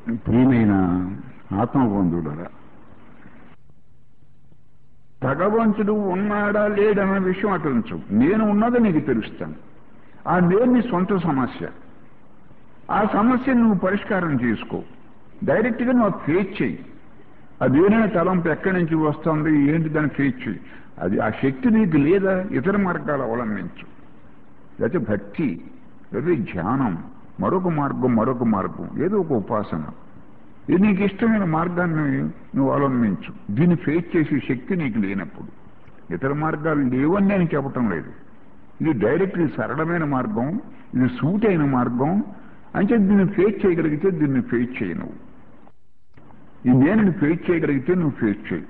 ప్రియమైన ఆత్మబంధువులరా భగవంతుడు ఉన్నాడా లేడన్న విషయం అటు ఉంచు నేను ఉన్నది నీకు తెలుస్తాను ఆ నేను నీ సొంత సమస్య ఆ సమస్యను నువ్వు పరిష్కారం చేసుకో డైరెక్ట్గా నువ్వు ఫేస్ చెయ్యి అది ఏదైనా తలంపు ఎక్కడి నుంచి వస్తుంది ఏంటి దాన్ని ఫేస్ చెయ్యి అది ఆ శక్తి నీకు లేదా ఇతర మార్గాలు అవలంబించు లేకపోతే భక్తి లేదా ధ్యానం మరొక మార్గం మరొక మార్గం ఏదో ఒక ఉపాసన ఇది నీకు ఇష్టమైన మార్గాన్ని నువ్వు అవలంబించు దీన్ని ఫేస్ చేసే శక్తి నీకు లేనప్పుడు ఇతర మార్గాలు లేవని నేను చెప్పటం లేదు ఇది డైరెక్ట్ ఇది సరళమైన మార్గం ఇది సూట్ అయిన మార్గం అంటే దీన్ని ఫేస్ చేయగలిగితే దీన్ని ఫేస్ చేయి నువ్వు ఈ నేను ఫేస్ చేయగలిగితే నువ్వు ఫేస్ చేయి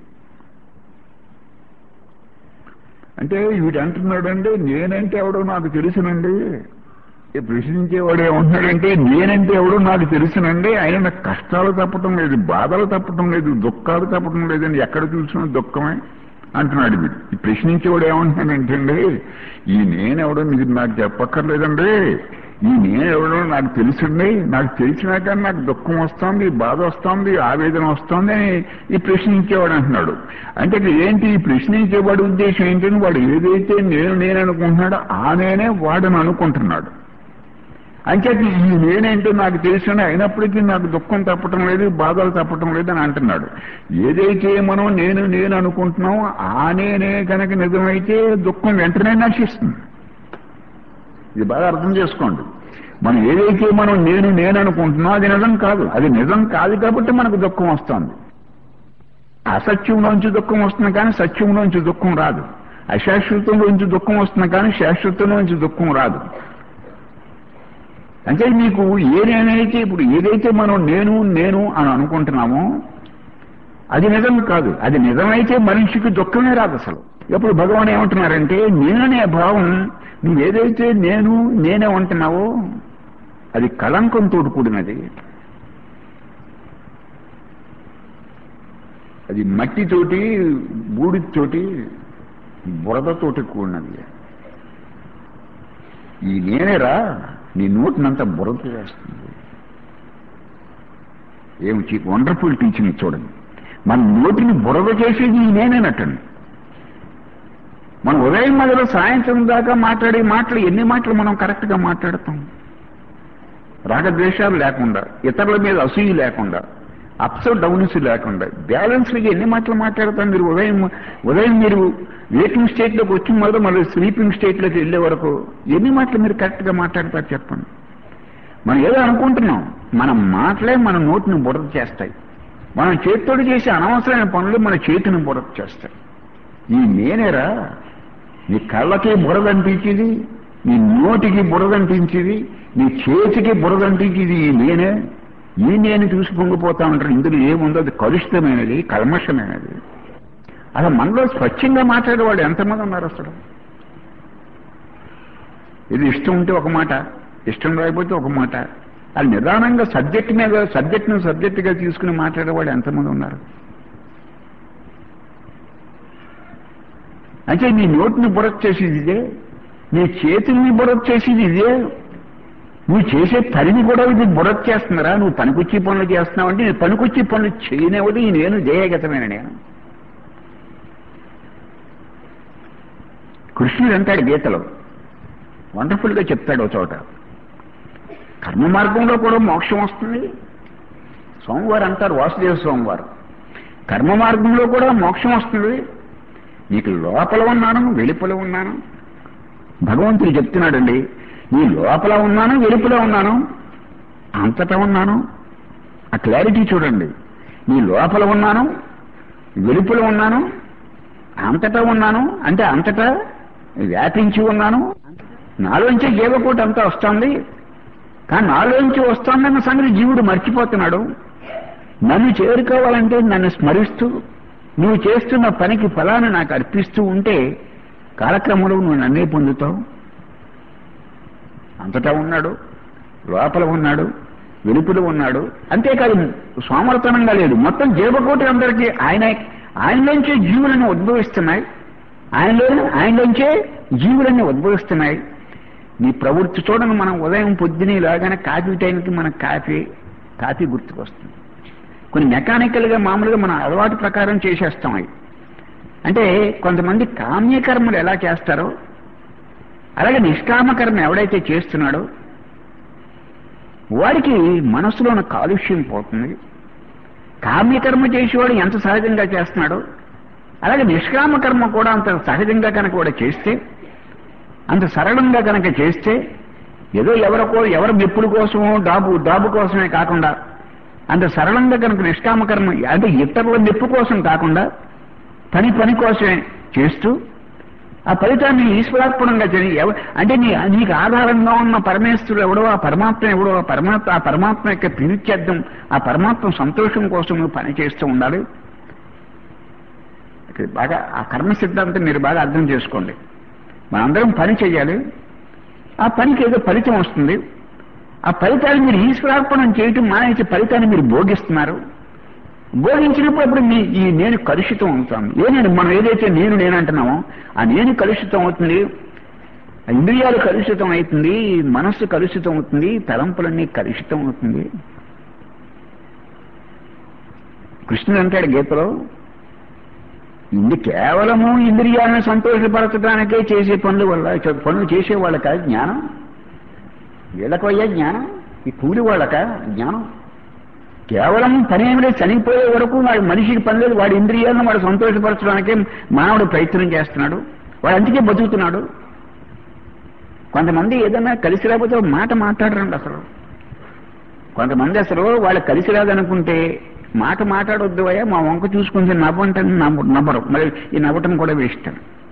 అంటే వీడు అంటున్నాడంటే నేనంటే ఎవడో నాకు తెలుసునండి ఈ ప్రశ్నించేవాడు ఏమంటున్నాడంటే నేనంటే ఎవడో నాకు తెలుసునండి ఆయన నాకు కష్టాలు తప్పటం లేదు బాధలు తప్పటం లేదు దుఃఖాలు తప్పటం లేదని ఎక్కడ చూసినా దుఃఖమే అంటున్నాడు వీడు ఈ ప్రశ్నించేవాడు ఏమంటున్నాడంటే ఈ నేనెవడో మీరు నాకు చెప్పక్కర్లేదండి ఈ నేనెవడో నాకు తెలుసండి నాకు తెలిసినాక నాకు దుఃఖం వస్తుంది బాధ వస్తుంది ఆవేదన వస్తుంది అని ఈ ప్రశ్నించేవాడు అంటున్నాడు అంటే ఇక్కడ ఏంటి ఈ ప్రశ్నించేవాడి ఉద్దేశం ఏంటని వాడు ఏదైతే నేను నేను అనుకుంటున్నాడో ఆ నేనే వాడని అనుకుంటున్నాడు అంచేత ఈ నేనేంటో నాకు తెలిసిన అయినప్పటికీ నాకు దుఃఖం తప్పటం లేదు బాధలు తప్పటం లేదు అని అంటున్నాడు ఏదైతే మనం నేను నేను అనుకుంటున్నామో ఆ నేనే కనుక నిజమైతే దుఃఖం వెంటనే నశిస్తుంది ఇది బాగా అర్థం చేసుకోండి మనం ఏదైతే మనం నేను నేను అనుకుంటున్నాం అది నిజం కాదు అది నిజం కాదు కాబట్టి మనకు దుఃఖం వస్తుంది అసత్యంలోంచి దుఃఖం వస్తుంది కానీ సత్యంలోంచి దుఃఖం రాదు అశాశ్వతంలోంచి దుఃఖం వస్తుంది కానీ శాశ్వతంలోంచి దుఃఖం రాదు అంటే మీకు ఏదైతే ఇప్పుడు ఏదైతే మనం నేను నేను అని అనుకుంటున్నామో అది నిజం కాదు అది నిజమైతే మనిషికి దుఃఖమే రాదు అసలు ఎప్పుడు భగవాన్ ఏమంటున్నారంటే నేననే భావం నువ్వేదైతే నేను నేనే ఉంటున్నావో అది కళంకంతో కూడినది అది మట్టితోటి బూడితోటి బురదతోటి కూడినది ఈ నేనేరా నీ నోటినంతా బురద వేస్తుంది ఏమి వండర్ఫుల్ టీచింగ్ చూడండి మన నోటిని బురద చేసేది ఈ నేనేనట్టండి మనం ఉదయం మొదలు సాయంత్రం దాకా మాట్లాడే మాటలు ఎన్ని మాటలు మనం కరెక్ట్గా మాట్లాడతాం రాగద్వేషాలు లేకుండా ఇతరుల మీద అసూయి లేకుండా అప్స్ డౌన్స్ లేకుండా బ్యాలెన్స్గా ఎన్ని మాటలు మాట్లాడతాం మీరు ఉదయం ఉదయం మీరు వేకింగ్ స్టేట్లోకి వచ్చిన మొదలు మళ్ళీ స్లీపింగ్ స్టేట్లోకి వెళ్ళే వరకు ఎన్ని మాటలు మీరు కరెక్ట్గా మాట్లాడతారు చెప్పండి మనం ఏదో అనుకుంటున్నాం మన మాటలే మన నోటిని బురద చేస్తాయి మనం చేతితోటి చేసే అనవసరమైన పనులు మన చేతిని బురద చేస్తాయి ఈ నేనేరా నీ కళ్ళకి బురదంటించేది నీ నోటికి బురదంటించేది నీ చేతికి బురదంటించేది ఈ నేనే ఈ నేను చూసి పొంగిపోతా ఉంటారు ఇందులో ఏముందో అది కలుషితమైనది కల్మషమైనది అసలు మనలో స్వచ్ఛంగా మాట్లాడేవాడు ఎంతమంది ఉన్నారు అసలు ఇది ఇష్టం ఉంటే ఒక మాట ఇష్టం రాకపోతే ఒక మాట అది నిదానంగా సబ్జెక్ట్ మీద సబ్జెక్ట్ను సబ్జెక్టుగా తీసుకుని మాట్లాడేవాడు ఎంతమంది ఉన్నారు అంటే నీ నోటిని బురద చేసేది ఇదే నీ చేతుల్ని బురద చేసేది ఇదే నువ్వు చేసే పనిని కూడా ఇది బురద చేస్తున్నారా నువ్వు పనికొచ్చి పనులు చేస్తున్నావు అంటే నేను పనికొచ్చి పనులు చేయనివ్వదు నేను జయగతమైన నేను కృష్ణుడు అంటాడు గీతలో వండర్ఫుల్ గా చెప్తాడు ఒక చోట కర్మ మార్గంలో కూడా మోక్షం వస్తుంది సోమవారం అంటారు వాసుదేవ సోమవారం కర్మ మార్గంలో కూడా మోక్షం వస్తుంది నీకు లోపల ఉన్నాను వెలుపల ఉన్నాను భగవంతుడు చెప్తున్నాడండి నీ లోపల ఉన్నాను వెలుపల ఉన్నాను అంతటా ఉన్నాను ఆ క్లారిటీ చూడండి నీ లోపల ఉన్నాను వెలుపల ఉన్నాను అంతటా ఉన్నాను అంటే అంతటా వ్యాపించి ఉన్నాను నాలోంచి జీవకోటి అంతా వస్తుంది కానీ నాలోంచి వస్తుందన్న సంగతి జీవుడు మర్చిపోతున్నాడు నన్ను చేరుకోవాలంటే నన్ను స్మరిస్తూ నువ్వు చేస్తున్న పనికి ఫలాన్ని నాకు అర్పిస్తూ ఉంటే కాలక్రమంలో నువ్వు నన్నే పొందుతావు అంతటా ఉన్నాడు లోపల ఉన్నాడు వెలుపులు ఉన్నాడు అంతేకాదు సోమరతనంగా లేదు మొత్తం జీవకోటి అందరికీ ఆయన ఆయనలోంచే జీవులను ఉద్భవిస్తున్నాయి ఆయనలో ఆయనలోంచే జీవులన్నీ ఉద్భవిస్తున్నాయి నీ ప్రవృత్తి చూడండి మనం ఉదయం పొద్దునే లాగానే కాఫీ టైంకి మన కాఫీ కాఫీ గుర్తుకొస్తుంది కొన్ని మెకానికల్గా మామూలుగా మన అలవాటు ప్రకారం చేసేస్తాం అవి అంటే కొంతమంది కామ్యకర్మలు ఎలా చేస్తారో అలాగే నిష్కామకర్మ ఎవడైతే చేస్తున్నాడో వాడికి మనసులో ఉన్న కాలుష్యం పోతుంది కామ్యకర్మ చేసేవాడు ఎంత సహజంగా చేస్తున్నాడో అలాగే నిష్కామ కర్మ కూడా అంత సహజంగా కనుక కూడా చేస్తే అంత సరళంగా కనుక చేస్తే ఏదో ఎవరికో ఎవరి మెప్పుల కోసమో డాబు డాబు కోసమే కాకుండా అంత సరళంగా కనుక నిష్కామ కర్మ అంటే ఇతరుల మెప్పు కోసం కాకుండా పని పని కోసమే చేస్తూ ఆ ఫలితాన్ని ఈశ్వరార్పణంగా చేయి ఎవ- అంటే నీ నీకు ఆధారంగా ఉన్న పరమేశ్వరుడు ఎవడో ఆ పరమాత్మ ఎవడో ఆ పరమాత్మ ఆ పరమాత్మ యొక్క పిలిచేద్దాం ఆ పరమాత్మ సంతోషం కోసం నువ్వు పని చేస్తూ ఉండాలి ఇక్కడ బాగా ఆ కర్మ సిద్ధాంతం మీరు బాగా అర్థం చేసుకోండి మనందరం పని చేయాలి ఆ పనికి ఏదో ఫలితం వస్తుంది ఆ ఫలితాన్ని మీరు ఈశ్వరార్పణం చేయటం మానేసి ఫలితాన్ని మీరు భోగిస్తున్నారు భోగించినప్పుడు అప్పుడు మీ ఈ నేను కలుషితం అవుతాను ఏ నేను మనం ఏదైతే నేను నేను అంటున్నామో ఆ నేను కలుషితం అవుతుంది ఆ ఇంద్రియాలు కలుషితం అవుతుంది మనస్సు కలుషితం అవుతుంది తలంపులన్నీ కలుషితం అవుతుంది కృష్ణుడు అంటాడు గీతలో ఇది కేవలము ఇంద్రియాలను సంతోషపరచడానికే చేసే పనుల వల్ల చ- పనులు చేసే వాళ్ళక జ్ఞానం వీళ్ళకయ్యా జ్ఞానం ఈ కూలి వాళ్ళక జ్ఞానం కేవలం పని ఏమి లేదు చనిపోయే వరకు వాడు మనిషికి పని లేదు వాడి ఇంద్రియాలను వాడు సంతోషపరచడానికే మానవుడు ప్రయత్నం చేస్తున్నాడు వాడు అందుకే బతుకుతున్నాడు కొంతమంది ఏదైనా కలిసి రాకపోతే ఒక మాట మాట్లాడరండి అసలు కొంతమంది అసలు వాళ్ళు కలిసి రాదనుకుంటే మాట మాట్లాడొద్దు అయ్యా మా వంక చూసుకుంటే నవ్వంటే నవ్వు నవ్వరు మరి ఈ నవ్వటం కూడా వేస్ట్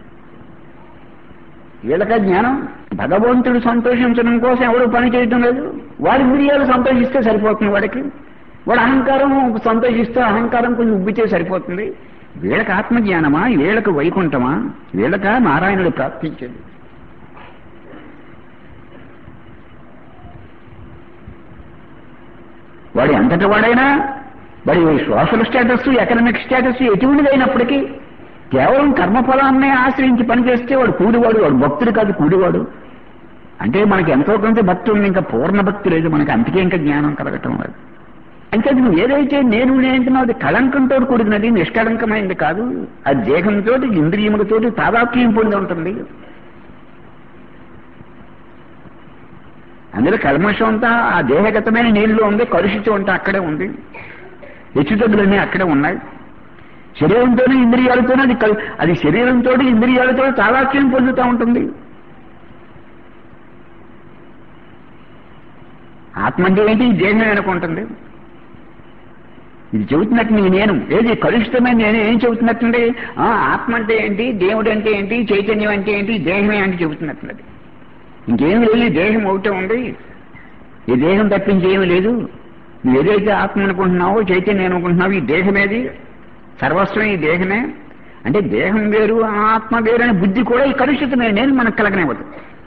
వీళ్ళక జ్ఞానం భగవంతుడు సంతోషించడం కోసం ఎవడు పని చేయటం లేదు వాడి ఇంద్రియాలు సంతోషిస్తే సరిపోతుంది వాడికి వాడు అహంకారం సంతోషిస్తే అహంకారం కొంచెం ఉబ్బితే సరిపోతుంది వీళ్ళకి ఆత్మజ్ఞానమా వీళ్ళకి వైకుంఠమా వీళ్ళక నారాయణుడు ప్రార్థించేది వాడు ఎంతటి వాడైనా వాడి సోషల్ స్టేటస్ ఎకనామిక్ స్టేటస్ ఎటువంటిదైనప్పటికీ కేవలం కర్మఫలాన్నే ఆశ్రయించి పనిచేస్తే వాడు కూడివాడు వాడు భక్తుడు కాదు కూడివాడు అంటే మనకి ఎంతో కొంత భక్తి ఉంది ఇంకా పూర్ణ భక్తి లేదు మనకి అంతకే ఇంకా జ్ఞానం కలగటం లేదు అంటే నువ్వు ఏదైతే నేను నేనంటున్నావు అది కళంకంతో కూడినది నిష్కళంకమైంది కాదు అది దేహంతో ఇంద్రియములతో తాదాత్మ్యం పొంది ఉంటుంది అందులో కల్మషం అంతా ఆ దేహగతమైన నీళ్ళు ఉంది కలుషితం అంతా అక్కడే ఉంది హెచ్చుతగ్గులన్నీ అక్కడే ఉన్నాయి శరీరంతోనే ఇంద్రియాలతోనే అది కల్- అది శరీరంతో ఇంద్రియాలతో తాదాత్మ్యం పొందుతూ ఉంటుంది ఆత్మ అంటే ఏంటి ఈ దేహమే అనుకుంటుంది ఇది చెబుతున్నట్టు నీ నేను ఏది కలుషితమైన నేను ఏం చెబుతున్నట్టుండి ఆ, ఆత్మ అంటే ఏంటి దేవుడు అంటే ఏంటి చైతన్యం అంటే ఏంటి దేహమే అంటే చెబుతున్నట్టున్నది ఇంకేమి లేదు ఈ దేహం ఒకటే ఉంది ఈ దేహం తప్పించి ఏమీ లేదు నువ్వు ఏదైతే ఆత్మ అనుకుంటున్నావో చైతన్యం అనుకుంటున్నావో ఈ దేహమేది సర్వస్వం ఈ దేహమే అంటే దేహం వేరు ఆత్మ వేరు అనే బుద్ధి కూడా ఈ కలుషితమే నేను మనకు కలగనివ్వదు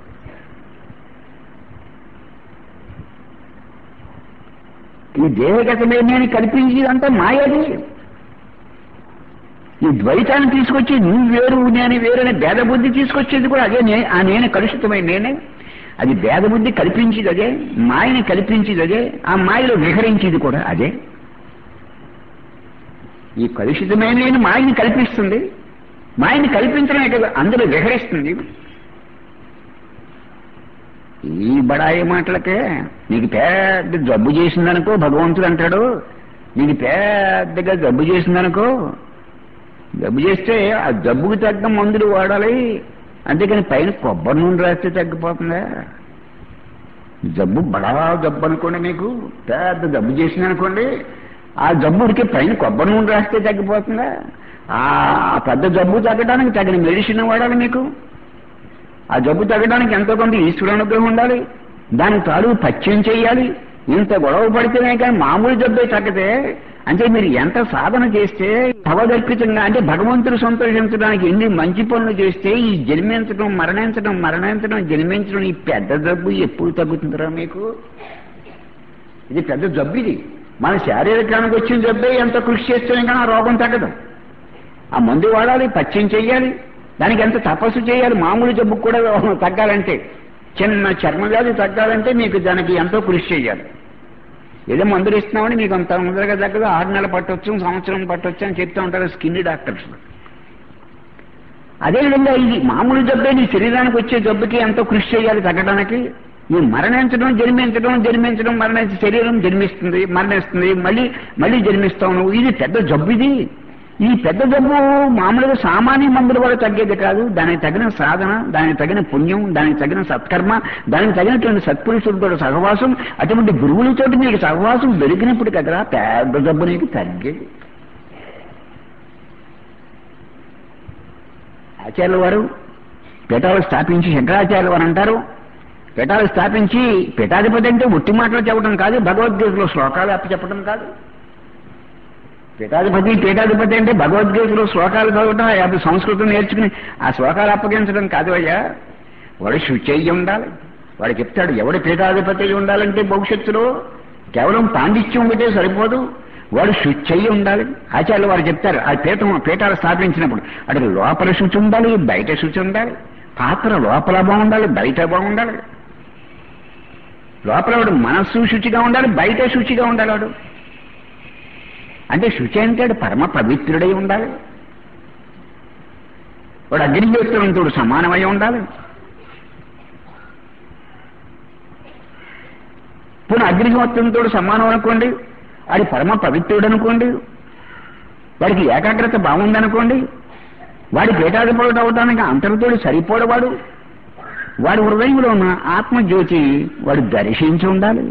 ఈ దేహగతమే నేను కల్పించేదంతా మాయది ఈ ద్వైతాన్ని తీసుకొచ్చి నువ్వు వేరు నేను వేరు అనే భేద బుద్ధి తీసుకొచ్చేది కూడా అదే నే- ఆ నేను కలుషితమైన నేనే అది భేద బుద్ధి కల్పించేది అదే మాయని కల్పించేది అదే ఆ మాయలో విహరించేది కూడా అదే ఈ కలుషితమైన నేను మాయని కల్పిస్తుంది మాయని కల్పించడమే కదా అందులో విహరిస్తుంది ఈ బడాయి మాటలకే నీకు పెద్ద జబ్బు చేసిందనుకో భగవంతుడు అంటాడు నీకు పెద్దగా జబ్బు చేసిందనుకో జబ్బు చేస్తే ఆ జబ్బుకి తగ్గ మందులు వాడాలి అంతేకాని పైన కొబ్బరి నూనె రాస్తే తగ్గిపోతుందా జబ్బు బడా జబ్బు అనుకోండి మీకు పెద్ద జబ్బు చేసింది అనుకోండి ఆ జబ్బుడికి పైన కొబ్బరి నూనె రాస్తే తగ్గిపోతుందా ఆ పెద్ద జబ్బు తగ్గడానికి తగిన మెడిసిన్ వాడాలి మీకు ఆ జబ్బు తగ్గడానికి ఎంతో కొంత ఈశ్వర అనుగ్రహం ఉండాలి దానికి తాడు పచ్చం చేయాలి ఇంత గొడవ పడితేనే కానీ మామూలు జబ్బే తగ్గితే అంటే మీరు ఎంత సాధన చేస్తే భవదర్పితంగా అంటే భగవంతుడు సంతోషించడానికి ఎన్ని మంచి పనులు చేస్తే ఈ జన్మించడం మరణించడం మరణించడం జన్మించడం ఈ పెద్ద జబ్బు ఎప్పుడు తగ్గుతుందిరా మీకు ఇది పెద్ద జబ్బు ఇది మన శారీరకానికి వచ్చిన జబ్బే ఎంత కృషి చేస్తేనే కానీ ఆ రోగం తగ్గదు ఆ మందు వాడాలి పచ్చం చెయ్యాలి దానికి ఎంత తపస్సు చేయాలి మామూలు జబ్బు కూడా తగ్గాలంటే చిన్న చర్మ వ్యాధి తగ్గాలంటే మీకు దానికి ఎంతో కృషి చేయాలి ఏదో మందులు ఇస్తున్నామని మీకు అంత తొందరగా తగ్గదు ఆరు నెలలు పట్టొచ్చు సంవత్సరం పట్టొచ్చు అని చెప్తూ ఉంటారు స్కిన్ డాక్టర్స్ అదేవిధంగా ఇది మామూలు జబ్బే నీ శరీరానికి వచ్చే జబ్బుకి ఎంతో కృషి చేయాలి తగ్గడానికి ఈ మరణించడం జన్మించడం జన్మించడం మరణించి శరీరం జన్మిస్తుంది మరణిస్తుంది మళ్ళీ మళ్ళీ జన్మిస్తావు నువ్వు ఇది పెద్ద జబ్బు ఇది ఈ పెద్ద జబ్బు మామూలుగా సామాన్య మందుల వల్ల తగ్గేది కాదు దానికి తగిన సాధన దానికి తగిన పుణ్యం దానికి తగిన సత్కర్మ దానికి తగినటువంటి సత్పురుషులతో సహవాసం అటువంటి గురువులతోటి నీకు సహవాసం దొరికినప్పుడు కదా పెద్ద జబ్బు నీకు తగ్గేది ఆచార్యుల వారు పీఠాలు స్థాపించి శంకరాచార్యుల వారు అంటారు పీఠాలు స్థాపించి పీఠాధిపతి అంటే ఒట్టి మాటలు చెప్పడం కాదు భగవద్గీతలో శ్లోకాలు అప్ప చెప్పడం కాదు పీఠాధిపతి పీఠాధిపతి అంటే భగవద్గీతలో శ్లోకాలు చదవటం యాభై సంస్కృతం నేర్చుకుని ఆ శ్లోకాలు అప్పగించడం కాదు అయ్యా వాడు శుచి అయ్యి ఉండాలి వాడు చెప్తాడు ఎవడు పీఠాధిపతి అయి ఉండాలంటే భవిష్యత్తులో కేవలం పాండిత్యం ఉంటే సరిపోదు వాడు శుచి అయ్యి ఉండాలి ఆచార్యులు వారు చెప్తారు ఆ పీఠం పీఠాలు స్థాపించినప్పుడు అటు లోపల శుచి ఉండాలి బయట శుచి ఉండాలి పాత్ర లోపల బాగుండాలి బయట బాగుండాలి లోపల వాడు మనస్సు శుచిగా ఉండాలి బయట శుచిగా ఉండాలి వాడు అంటే శుచి అంటే వాడు పరమ పవిత్రుడై ఉండాలి వాడు అగ్నిహోత్రంతో సమానమై ఉండాలి పోనీ అగ్నిహోత్రంతో సమానం అనుకోండి వాడి పరమ పవిత్రుడు అనుకోండి వాడికి ఏకాగ్రత బాగుందనుకోండి వాడి పీఠాధిపతుడు అవడానికి అంతటితోడు సరిపోడవాడు వాడి హృదయంలో ఉన్న ఆత్మజ్యోతి వాడు దర్శించి ఉండాలి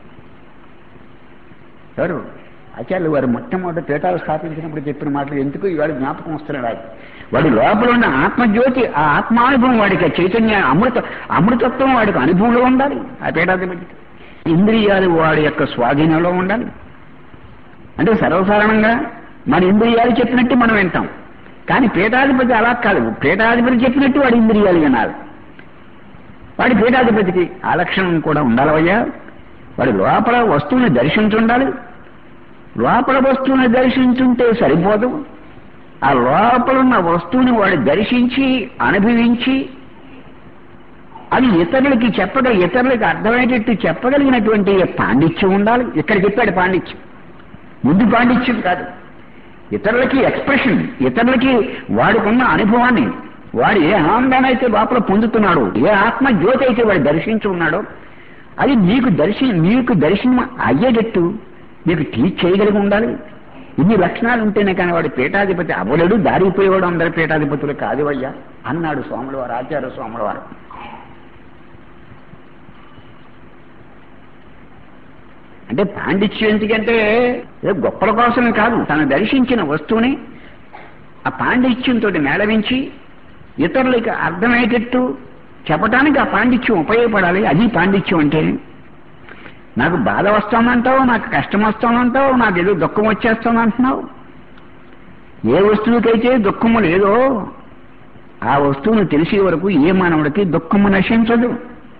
ఎవరు ఆచార్యులు వారు మొట్టమొదటి పీఠాలు స్థాపించినప్పుడు చెప్పిన మాటలు ఎందుకు ఇవాళ జ్ఞాపకం వస్తున్నాడు ఆయన వాడి లోపల ఉన్న ఆత్మజ్యోతి ఆ ఆత్మానుభవం వాడికి ఆ చైతన్య అమృత అమృతత్వం వాడికి అనుభవంలో ఉండాలి ఆ పీఠాధిపతికి ఇంద్రియాలు వాడి యొక్క స్వాధీనంలో ఉండాలి అంటే సర్వసాధారణంగా మన ఇంద్రియాలు చెప్పినట్టు మనం వింటాం కానీ పీఠాధిపతి అలా కాదు పీఠాధిపతి చెప్పినట్టు వాడి ఇంద్రియాలు వినాలి వాడి పీఠాధిపతికి ఆ లక్షణం కూడా ఉండాలవయ్యా వాడి లోపల వస్తువుని దర్శించుండాలి లోపల వస్తువుని దర్శించుంటే సరిపోదు ఆ లోపల ఉన్న వస్తువుని వాడు దర్శించి అనుభవించి అది ఇతరులకి చెప్పగల ఇతరులకి అర్థమయ్యేటట్టు చెప్పగలిగినటువంటి పాండిత్యం ఉండాలి ఇక్కడ చెప్పాడు పాండిత్యం ముందు పాండిత్యం కాదు ఇతరులకి ఎక్స్ప్రెషన్ ఇతరులకి వాడికున్న అనుభవాన్ని వాడు ఏ ఆనందాన్ని అయితే లోపల పొందుతున్నాడో ఏ ఆత్మ జ్యోతి అయితే వాడు దర్శించి ఉన్నాడో అది మీకు దర్శి మీకు దర్శనం అయ్యేటట్టు మీకు టీచ్ చేయగలిగి ఉండాలి ఇన్ని లక్షణాలు ఉంటేనే కానీ వాడు పీఠాధిపతి అవ్వలేడు దారిపోయేవాడు అందరి పీఠాధిపతులు కాదు అయ్యా అన్నాడు స్వాముల వారు ఆచార్య స్వాముల వారు అంటే పాండిత్యం ఎందుకంటే ఏదో గొప్పల కోసం కాదు తను దర్శించిన వస్తువుని ఆ పాండిత్యంతో మేళవించి ఇతరులకి అర్థమయ్యేటట్టు చెప్పడానికి ఆ పాండిత్యం ఉపయోగపడాలి అది పాండిత్యం అంటే నాకు బాధ వస్తుందంటావు నాకు కష్టం వస్తుందంటావు నాకు ఏదో దుఃఖం వచ్చేస్తుంది అంటున్నావు ఏ వస్తువుకైతే దుఃఖము లేదో ఆ వస్తువును తెలిసే వరకు ఏ మానవుడికి దుఃఖము నశించదు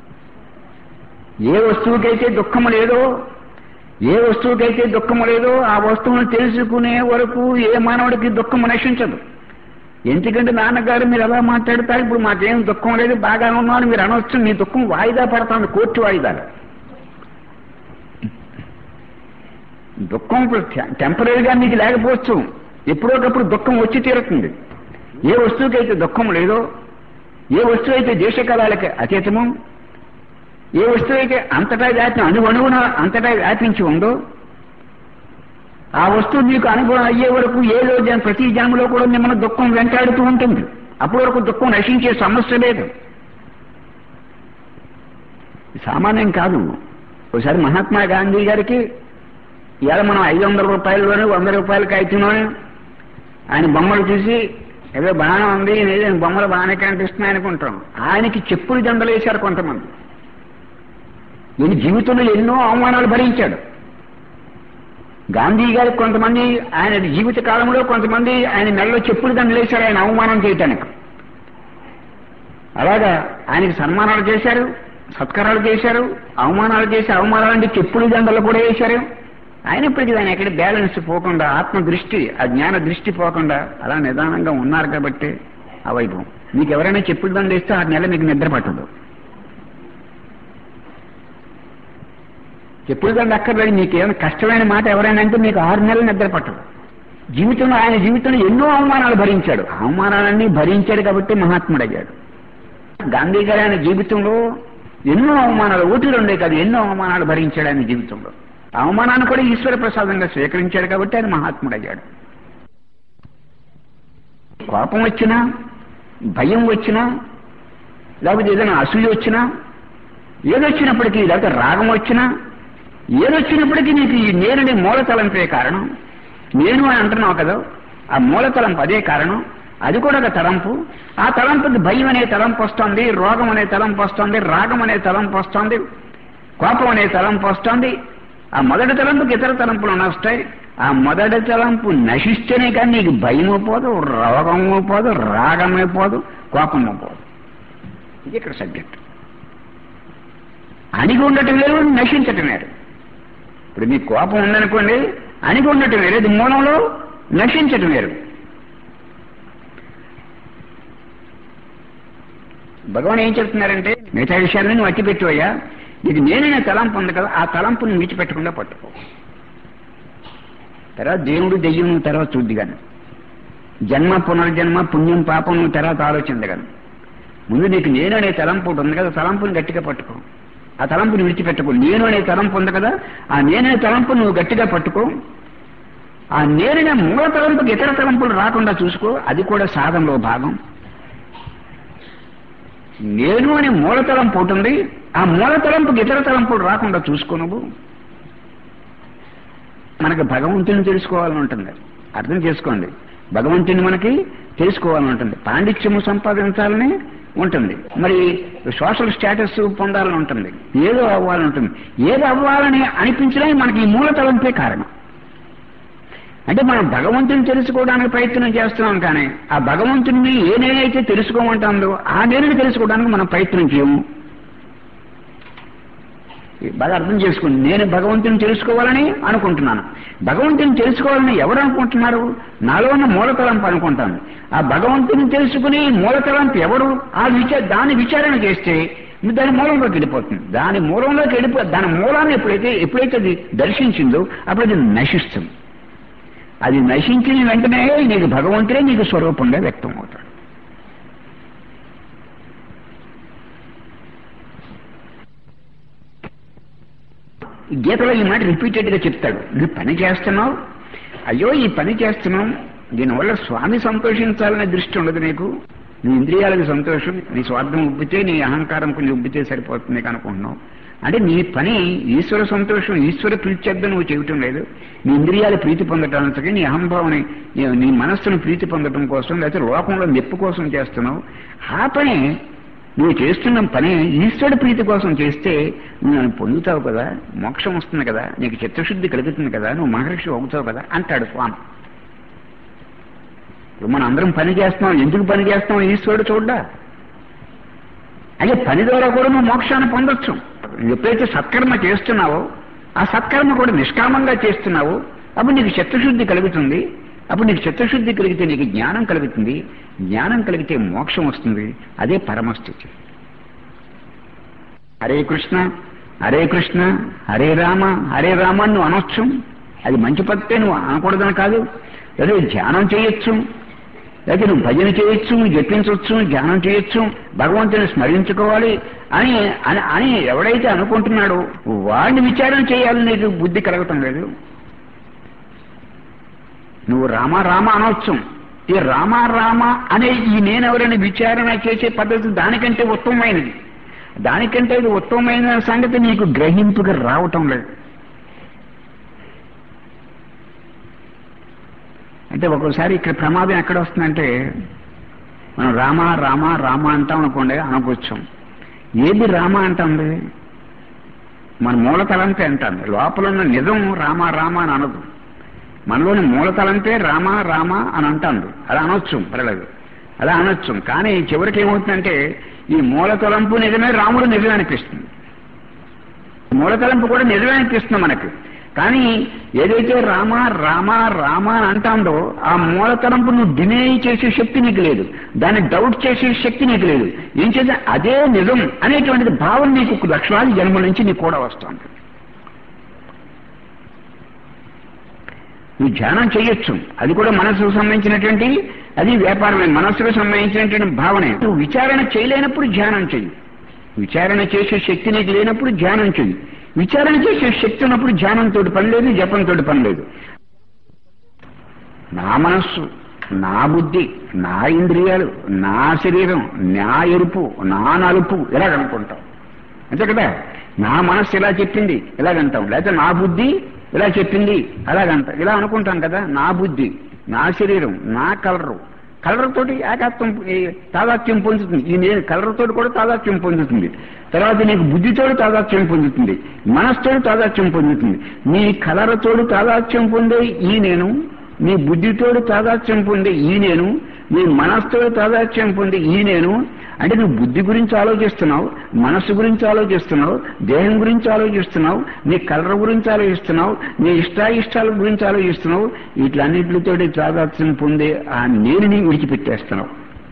ఏ వస్తువుకైతే దుఃఖము లేదో ఏ వస్తువుకైతే దుఃఖము లేదో ఆ వస్తువును తెలుసుకునే వరకు ఏ మానవుడికి దుఃఖము నశించదు ఎందుకంటే నాన్నగారు మీరు ఎలా మాట్లాడతారు ఇప్పుడు మాకేం దుఃఖం లేదు బాగా ఉన్నాను మీరు అనొచ్చు మీ దుఃఖం వాయిదా పడతాను కోర్టు వాయిదాలు దుఃఖం ఇప్పుడు టెంపరీగా మీకు లేకపోవచ్చు ఎప్పుడోకప్పుడు దుఃఖం వచ్చి తీరుతుంది ఏ వస్తువుకైతే దుఃఖం లేదో ఏ వస్తువు అయితే దేశకాలాలకి అతీతము ఏ వస్తువు అయితే అంతటా వ్యాపి అణువణువున అంతటా వ్యాపించి ఉందో ఆ వస్తువు మీకు అనుభవం అయ్యే వరకు ఏదో జన్ ప్రతి జన్మలో కూడా మిమ్మల్ని దుఃఖం వెంటాడుతూ ఉంటుంది అప్పటి వరకు దుఃఖం నశించే సమస్య లేదు సామాన్యం కాదు ఒకసారి మహాత్మా గాంధీ గారికి ఇవాళ మనం ఐదు వందల రూపాయలలోనే వంద రూపాయలకి అవుతున్నాను ఆయన బొమ్మలు చూసి ఏదో బాగానే ఉంది ఏదో బొమ్మలు బాగానే కనిపిస్తున్నాయి అనుకుంటాం ఆయనకి చెప్పులు దండలు వేశారు కొంతమంది ఈయన జీవితంలో ఎన్నో అవమానాలు భరించాడు గాంధీ గారికి కొంతమంది ఆయన జీవిత కాలంలో కొంతమంది ఆయన మెడలో చెప్పులు దండలు వేశారు ఆయన అవమానం చేయటానికి అలాగా ఆయనకి సన్మానాలు చేశారు సత్కారాలు చేశారు అవమానాలు చేసి అవమానాలంటే చెప్పులు దండలు కూడా వేశారు అయినప్పటికీ దాని ఎక్కడ బ్యాలెన్స్ పోకుండా ఆత్మ దృష్టి ఆ జ్ఞాన దృష్టి పోకుండా అలా నిదానంగా ఉన్నారు కాబట్టి ఆ వైభవం మీకు ఎవరైనా చెప్పులు దండ వేస్తే ఆ నెల మీకు నిద్ర పట్టదు చెప్పులు దండ అక్కర్లేదు మీకు ఏమైనా కష్టమైన మాట ఎవరైనా అంటే మీకు ఆరు నెలలు నిద్ర పట్టదు జీవితంలో ఆయన జీవితంలో ఎన్నో అవమానాలు భరించాడు అవమానాలన్నీ భరించాడు కాబట్టి మహాత్ముడయ్యాడు గాంధీ గారు ఆయన జీవితంలో ఎన్నో అవమానాలు ఒకటి రెండే కాదు ఎన్నో అవమానాలు భరించాడు ఆయన జీవితంలో ఆ అవమానాన్ని కూడా ఈశ్వర ప్రసాదంగా స్వీకరించాడు కాబట్టి ఆయన మహాత్ముడయ్యాడు కోపం వచ్చినా భయం వచ్చినా లేకపోతే ఏదైనా అసూయ వచ్చినా ఏదొచ్చినప్పటికీ లేకపోతే రాగం వచ్చినా ఏదొచ్చినప్పటికీ నీకు ఈ నేనని మూలతలంపే కారణం నేను అని అంటున్నావు కదా ఆ మూలతలంపు అదే కారణం అది కూడా ఒక తలంపు ఆ తలంపుకి భయం అనే తలంపు వస్తుంది రోగం అనే తలంపు వస్తుంది రాగం అనే తలంపు వస్తుంది కోపం అనే తలంపు వస్తుంది ఆ మొదటి తలంపుకి ఇతర తలంపులు నస్తాయి ఆ మొదటి తలంపు నశిస్తేనే కానీ నీకు భయము పోదు రోగము పోదు రాగమే పోదు కోపము పోదు ఇది ఇక్కడ సబ్జెక్ట్ అణిగి ఉండటం వేరు నశించటం వేరు ఇప్పుడు మీకు కోపం ఉందనుకోండి అణిగి ఉండటం వేరు ఇది మూలంలో నశించటం వేరు భగవాన్ ఏం చెప్తున్నారంటే మిగతా విషయాలను నువ్వు అట్టి పెట్టువయ్యా ఇది నేననే తలంపు ఉంది కదా ఆ తలంపుని విడిచిపెట్టకుండా పట్టుకో తర్వాత దేవుడు దెయ్యం నువ్వు తర్వాత చూద్దిగాను జన్మ పునర్జన్మ పుణ్యం పాపం నువ్వు తర్వాత ఆలోచించగలను ముందు నీకు నేను అనే తలంపు ఒకటి ఉంది కదా తలంపుని గట్టిగా పట్టుకో ఆ తలంపుని విడిచిపెట్టుకో నేను అనే తలంపు ఉంది కదా ఆ నేనే తలంపు నువ్వు గట్టిగా పట్టుకో ఆ నేననే మూల తలంపుకి ఇతర తలంపులు రాకుండా చూసుకో అది కూడా సాధనలో భాగం నేను అనే మూల తలంపు ఉంటుంది ఆ మూల తలంపుకి ఇతర తలంపులు రాకుండా చూసుకో నువ్వు మనకి భగవంతుని తెలుసుకోవాలని ఉంటుంది అర్థం చేసుకోండి భగవంతుని మనకి తెలుసుకోవాలని ఉంటుంది పాండిత్యము సంపాదించాలని ఉంటుంది మరి సోషల్ స్టేటస్ పొందాలని ఉంటుంది ఏదో అవ్వాలని ఉంటుంది ఏదో అవ్వాలని అనిపించడానికి మనకి ఈ మూల తలంపే కారణం అంటే మనం భగవంతుని తెలుసుకోవడానికి ప్రయత్నం చేస్తున్నాం కానీ ఆ భగవంతుని ఏ నేనైతే తెలుసుకోమంటుందో ఆ నేరుని తెలుసుకోవడానికి మనం ప్రయత్నం చేయము బాగా అర్థం చేసుకోండి నేను భగవంతుని తెలుసుకోవాలని అనుకుంటున్నాను భగవంతుని తెలుసుకోవాలని ఎవరు అనుకుంటున్నారు నాలో ఉన్న మూలతలంపు అనుకుంటాను ఆ భగవంతుని తెలుసుకుని మూలతలంపు ఎవరు ఆ విచార దాని విచారణ చేస్తే దాని మూలంలోకి వెళ్ళిపోతుంది దాని మూలంలోకి వెళ్ళిపో దాని మూలాన్ని ఎప్పుడైతే ఎప్పుడైతే అది దర్శించిందో అప్పుడు అది నశిస్తుంది అది నశించిన వెంటనే నీకు భగవంతుడే నీకు స్వరూపంగా వ్యక్తం అవుతాడు గీతలో ఈ మాట రిపీటెడ్ గా చెప్తాడు నువ్వు పని చేస్తున్నావు అయ్యో ఈ పని చేస్తున్నావు దీనివల్ల స్వామి సంతోషించాలనే దృష్టి ఉండదు నీకు నీ ఇంద్రియాలకు సంతోషం నీ స్వార్థం ఉబ్బితే నీ అహంకారం కొంచెం ఉబ్బితే సరిపోతుంది నీకు అనుకుంటున్నావు అంటే నీ పని ఈశ్వర సంతోషం ఈశ్వర ప్రీత్యర్థం నువ్వు చేయటం లేదు నీ ఇంద్రియాలు ప్రీతి పొందటానికి నీ అహంభావని నీ మనస్సును ప్రీతి పొందటం కోసం లేకపోతే లోకంలో మెప్పు కోసం చేస్తున్నావు ఆ పని నువ్వు చేస్తున్న పని ఈశ్వరుడు ప్రీతి కోసం చేస్తే నువ్వు పొందుతావు కదా మోక్షం వస్తుంది కదా నీకు చిత్తశుద్ధి కలుగుతుంది కదా నువ్వు మహర్షి అవుతావు కదా అంటాడు స్వామి ఇప్పుడు మనం అందరం పని చేస్తున్నాం ఎందుకు పని చేస్తున్నాం ఈశ్వరుడు చూడ్డా అయ్యే పని ద్వారా కూడా నువ్వు మోక్షాన్ని పొందొచ్చు ఎప్పుడైతే సత్కర్మ చేస్తున్నావో ఆ సత్కర్మ కూడా నిష్కామంగా చేస్తున్నావో అప్పుడు నీకు చిత్తశుద్ధి కలుగుతుంది అప్పుడు నీకు చిత్తశుద్ధి కలిగితే నీకు జ్ఞానం కలుగుతుంది జ్ఞానం కలిగితే మోక్షం వస్తుంది అదే పరమస్థితి హరే కృష్ణ హరే కృష్ణ హరే రామ హరే రామ అని నువ్వు అనొచ్చు అది మంచి పద్ధతే నువ్వు అనకూడదని కాదు అదే ధ్యానం చేయొచ్చు లేకపోతే నువ్వు భజన చేయొచ్చు జపించవచ్చు ధ్యానం చేయొచ్చు భగవంతుని స్మరించుకోవాలి అని అని అని ఎవడైతే అనుకుంటున్నాడో వాడిని విచారణ చేయాలని నీకు బుద్ధి కలగటం లేదు నువ్వు రామ రామ అనవచ్చు ఈ రామ రామ అనే ఈ నేనెవరైనా విచారణ చేసే పద్ధతి దానికంటే ఉత్తమమైనది దానికంటే ఇది ఉత్తమమైన సంగతి నీకు గ్రహింపుగా రావటం లేదు అంటే ఒక్కోసారి ఇక్కడ ప్రమాదం ఎక్కడ వస్తుందంటే మనం రామ రామ రామ అంటాం అనుకోండి అనుకోవచ్చు ఏది రామ అంటుంది మన మూలతలంపే అంటుంది లోపల ఉన్న నిజం రామ రామ అని అనదు మనలోని మూలతలంపే రామ రామ అని అంటాను అలా అనొచ్చు పర్లేదు అలా అనొచ్చు కానీ చివరికి ఏమవుతుందంటే ఈ మూలతలంపు నిజమే రాముడు నిజమే అనిపిస్తుంది మూలతలంపు కూడా నిజమే అనిపిస్తుంది మనకి కానీ ఏదైతే రామ రామ రామ అని అంటాందో ఆ మూలతలంపు నువ్వు డినే చేసే శక్తి నీకు లేదు దాన్ని డౌట్ చేసే శక్తి నీకు లేదు ఏం చేస్తే అదే నిజం అనేటువంటిది భావన నీకు లక్షలాది జన్మల నుంచి నీకు కూడా వస్తుంది నువ్వు ధ్యానం చేయొచ్చు అది కూడా మనసుకు సంబంధించినటువంటి అది వ్యాపారమే మనస్సుకు సంబంధించినటువంటి భావనే నువ్వు విచారణ చేయలేనప్పుడు ధ్యానం చెయ్యి విచారణ చేసే శక్తి నీకు లేనప్పుడు ధ్యానం చెయ్యి విచారణ చేసే శక్తి ఉన్నప్పుడు ధ్యానంతో పని లేదు జపంతో పని లేదు నా మనస్సు నా బుద్ధి నా ఇంద్రియాలు నా శరీరం నా ఎరుపు నా నలుపు ఇలాగనుకుంటాం అంతే కదా నా మనస్సు ఇలా చెప్పింది ఇలాగంటాం లేకపోతే నా బుద్ధి ఇలా చెప్పింది అలాగంటాం ఇలా అనుకుంటాం కదా నా బుద్ధి నా శరీరం నా కలరు కలర్ తోటి ఏకత్వం ఈ తాదాత్యం పొందుతుంది ఈ నేను కలర్ తోటి కూడా తాదాత్యం పొందుతుంది తర్వాత నీకు బుద్ధితోడు తాదాత్యం పొందుతుంది మనస్తోడు తాదాత్యం పొందుతుంది నీ కలర్ తోడు తాదాత్యం పొందే ఈ నేను నీ బుద్ధితోడు తాదాత్యం పొందే ఈ నేను నీ మనస్సుతోడు తాదాత్యం పొందే ఈ నేను అంటే నువ్వు బుద్ధి గురించి ఆలోచిస్తున్నావు మనస్సు గురించి ఆలోచిస్తున్నావు దేహం గురించి ఆలోచిస్తున్నావు నీ కలర్ గురించి ఆలోచిస్తున్నావు నీ ఇష్టాయిష్టాల గురించి ఆలోచిస్తున్నావు వీటిలన్నింటితోటి తాదాత్యం పొందే ఆ నేనుని విడిచిపెట్టేస్తున్నావు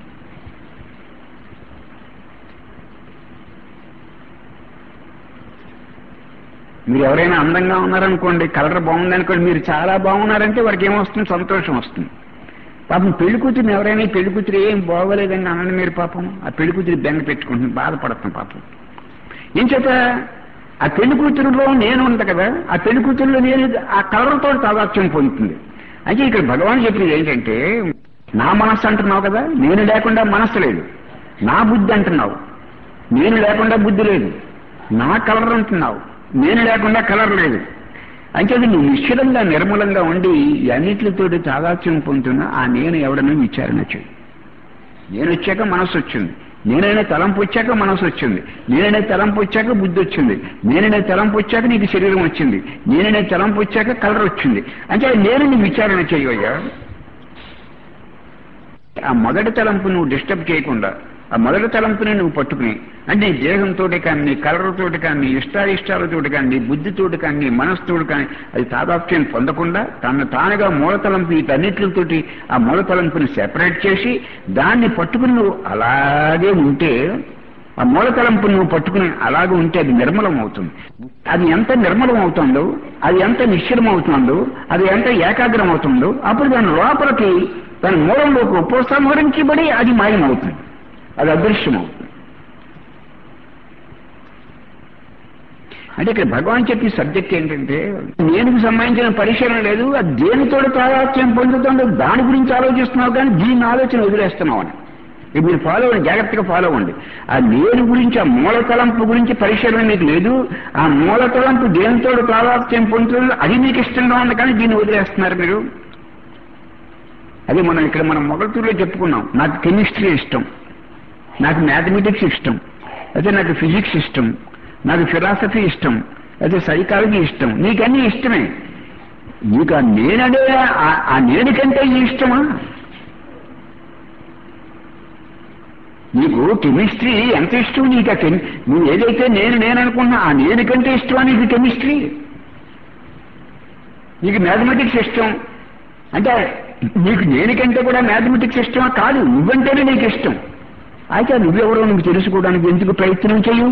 మీరు ఎవరైనా అందంగా ఉన్నారనుకోండి కలర్ బాగుందనుకోండి మీరు చాలా బాగున్నారంటే వాడికి ఏమొస్తుంది సంతోషం వస్తుంది పాపం పెళ్లి కూతురిని ఎవరైనా ఈ పెళ్లి కూతురు ఏం బాగోలేదని అనండి మీరు పాపం ఆ పెళ్లి కూతురు బెంగ పెట్టుకుంటుంది బాధపడుతుంది పాపం ఏం చేత ఆ పెళ్లి కూతురులో నేను ఉంది కదా ఆ పెళ్లి కూతురులో నేను ఆ కలర్తో తాదాత్యం పొందుతుంది అయితే ఇక్కడ భగవాన్ చెప్పింది ఏంటంటే నా మనస్సు అంటున్నావు కదా నేను లేకుండా మనస్సు లేదు నా బుద్ధి అంటున్నావు నేను లేకుండా బుద్ధి లేదు నా కలర్ అంటున్నావు నేను లేకుండా కలర్ లేదు అంటే నువ్వు నిశ్చలంగా నిర్మలంగా ఉండి అన్నిటితోటి తాదాత్యం పొందుతున్నా ఆ నేను ఎవడనో విచారణ చేయి నేను వచ్చాక మనసు వచ్చింది నేనైనా తలంపు వచ్చాక మనసు వచ్చింది నేనైనా తలంపు వచ్చాక బుద్ధి వచ్చింది నేనైనా తలంపు వచ్చాక నీకు శరీరం వచ్చింది నేనైనా తలంపు వచ్చాక కలర్ వచ్చింది అంటే నేను నీ విచారణ చేయవయ్యా ఆ మొదటి తలంపు నువ్వు డిస్టర్బ్ చేయకుండా ఆ మొదటి తలంపుని నువ్వు పట్టుకుని అంటే నీ దేహంతో కానీ నీ కలర్తోటి కానీ నీ ఇష్టాయిష్టాలతోటి కానీ నీ బుద్ధితోటి కానీ నీ మనస్సుతోటి కానీ అది తాదాప్యం పొందకుండా తన తానుగా మూలతలంపు వీటన్నిటితోటి ఆ మూలతలంపుని సెపరేట్ చేసి దాన్ని పట్టుకుని నువ్వు అలాగే ఉంటే ఆ మూలతలంపు నువ్వు పట్టుకుని అలాగే ఉంటే అది నిర్మలం అవుతుంది అది ఎంత నిర్మలం అవుతుందో అది ఎంత నిశ్చలం అవుతుందో అది ఎంత ఏకాగ్రం అవుతుందో అప్పుడు దాని లోపలికి దాని మూలంలోకి ఉపసంహరించబడి అది మాయమవుతుంది అది అదృశ్యమవుతుంది అంటే ఇక్కడ భగవాన్ చెప్పే సబ్జెక్ట్ ఏంటంటే నేనుకు సంబంధించిన పరిశీలన లేదు అది దేనితోటి తాదాత్యం పొందుతుందో దాని గురించి ఆలోచిస్తున్నావు కానీ దీని ఆలోచన వదిలేస్తున్నావు అని ఇది మీరు ఫాలో అవ్వండి జాగ్రత్తగా ఫాలో అవ్వండి ఆ నేను గురించి ఆ మూలతలంపు గురించి పరిశీలన మీకు లేదు ఆ మూలతలంపు దేనితో తాదాత్యం పొందుతుందో అది మీకు ఇష్టంగా ఉంది కానీ దీన్ని వదిలేస్తున్నారు మీరు అది మనం ఇక్కడ మనం మొగల్తూరులో చెప్పుకున్నాం నాకు కెమిస్ట్రీ ఇష్టం నాకు మ్యాథమెటిక్స్ ఇష్టం అయితే నాకు ఫిజిక్స్ ఇష్టం నాకు ఫిలాసఫీ ఇష్టం అయితే సైకాలజీ ఇష్టం నీకన్నీ ఇష్టమే నీకు ఆ నేననే ఆ- ఆ నేను కంటే ఈ ఇష్టమా నీకు కెమిస్ట్రీ ఎంత ఇష్టం నీకు ఆ కెమి నువ్వు ఏదైతే నేను నేను అనుకున్నా ఆ నేను కంటే ఇష్టమా నీకు కెమిస్ట్రీ నీకు మ్యాథమెటిక్స్ ఇష్టం అంటే నీకు దేనికంటే కూడా మ్యాథమెటిక్స్ ఇష్టమా కాదు నువ్వంటేనే నీకు ఇష్టం అయితే నువ్వెవరో నువ్వు తెలుసుకోవడానికి ఎందుకు ప్రయత్నం చేయు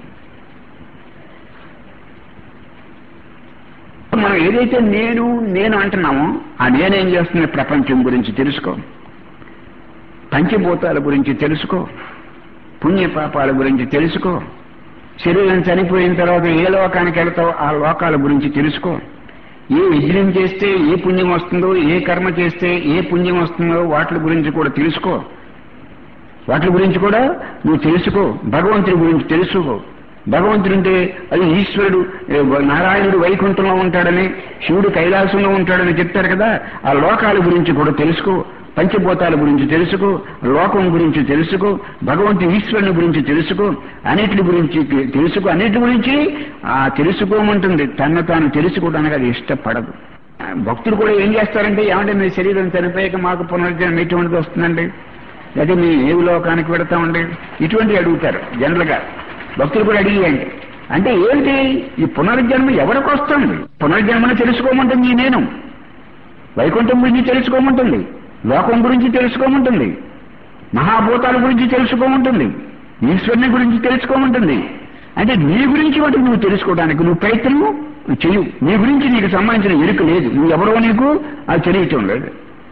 మనం ఏదైతే నేను నేను అంటున్నామో ఆ నేనేం చేస్తున్న ప్రపంచం గురించి తెలుసుకో పంచభూతాల గురించి తెలుసుకో పుణ్య పాపాల గురించి తెలుసుకో శరీరం చనిపోయిన తర్వాత ఏ లోకానికి వెళ్తావో ఆ లోకాల గురించి తెలుసుకో ఏ యజ్ఞం చేస్తే ఏ పుణ్యం వస్తుందో ఏ కర్మ చేస్తే ఏ పుణ్యం వస్తుందో వాటి గురించి కూడా తెలుసుకో వాటి గురించి కూడా నువ్వు తెలుసుకో భగవంతుడి గురించి తెలుసుకో భగవంతుడు అంటే అది ఈశ్వరుడు ఏ, నారాయణుడు వైకుంఠంలో ఉంటాడని శివుడు కైలాసంలో ఉంటాడని చెప్తారు కదా ఆ లోకాల గురించి కూడా తెలుసుకో పంచభూతాల గురించి తెలుసుకో లోకం గురించి తెలుసుకో భగవంతు ఈశ్వరుని గురించి తెలుసుకో అన్నిటి గురించి తె- తెలుసుకో అన్నిటి గురించి ఆ తెలుసుకోమంటుంది తను తాను తెలుసుకోవడానికి అది ఇష్టపడదు ఆ, భక్తులు కూడా ఏం చేస్తారంటే ఏమంటే మీ శరీరం చనిపోయాక మాకు పునర్జన్మ ఎటువంటిది వస్తుందండి లేదా మీ ఏ లోకానికి పెడతామండి ఇటువంటివి అడుగుతారు జనరల్ గా భక్తులు కూడా అడిగేయండి అంటే ఏంటి ఈ పునర్జన్మ ఎవరికి వస్తుంది పునర్జన్మను తెలుసుకోమంటుంది ఈ నేను వైకుంఠం గురించి తెలుసుకోమంటుంది లోకం గురించి తెలుసుకోమంటుంది మహాభూతాల గురించి తెలుసుకోమంటుంది ఈశ్వరుని గురించి తెలుసుకోమంటుంది అంటే నీ గురించి వాటి నువ్వు తెలుసుకోవడానికి నువ్వు ప్రయత్నం చెయ్యు నీ గురించి నీకు సంబంధించిన ఎరుక లేదు నువ్వు ఎవరో నీకు అది తెలియటం లేదు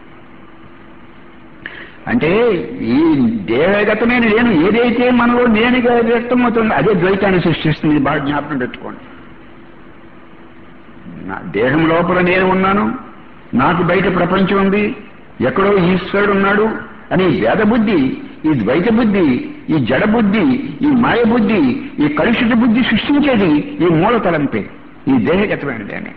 అంటే ఈ దేహగతమైన నేను ఏదైతే మనలో నేనుగా వ్యక్తమవుతుందో అదే ద్వైతాన్ని సృష్టిస్తుంది బాగా జ్ఞాపకం పెట్టుకోండి నా దేహం లోపల నేను ఉన్నాను నాకు బయట ప్రపంచం ఉంది ఎక్కడో ఈశ్వరుడు ఉన్నాడు అని వేద బుద్ధి ఈ ద్వైత బుద్ధి ఈ జడ బుద్ధి ఈ మాయ బుద్ధి ఈ కలుషిత బుద్ధి సృష్టించేది ఈ మూల తలంపే ఈ దేహగతమైనది అని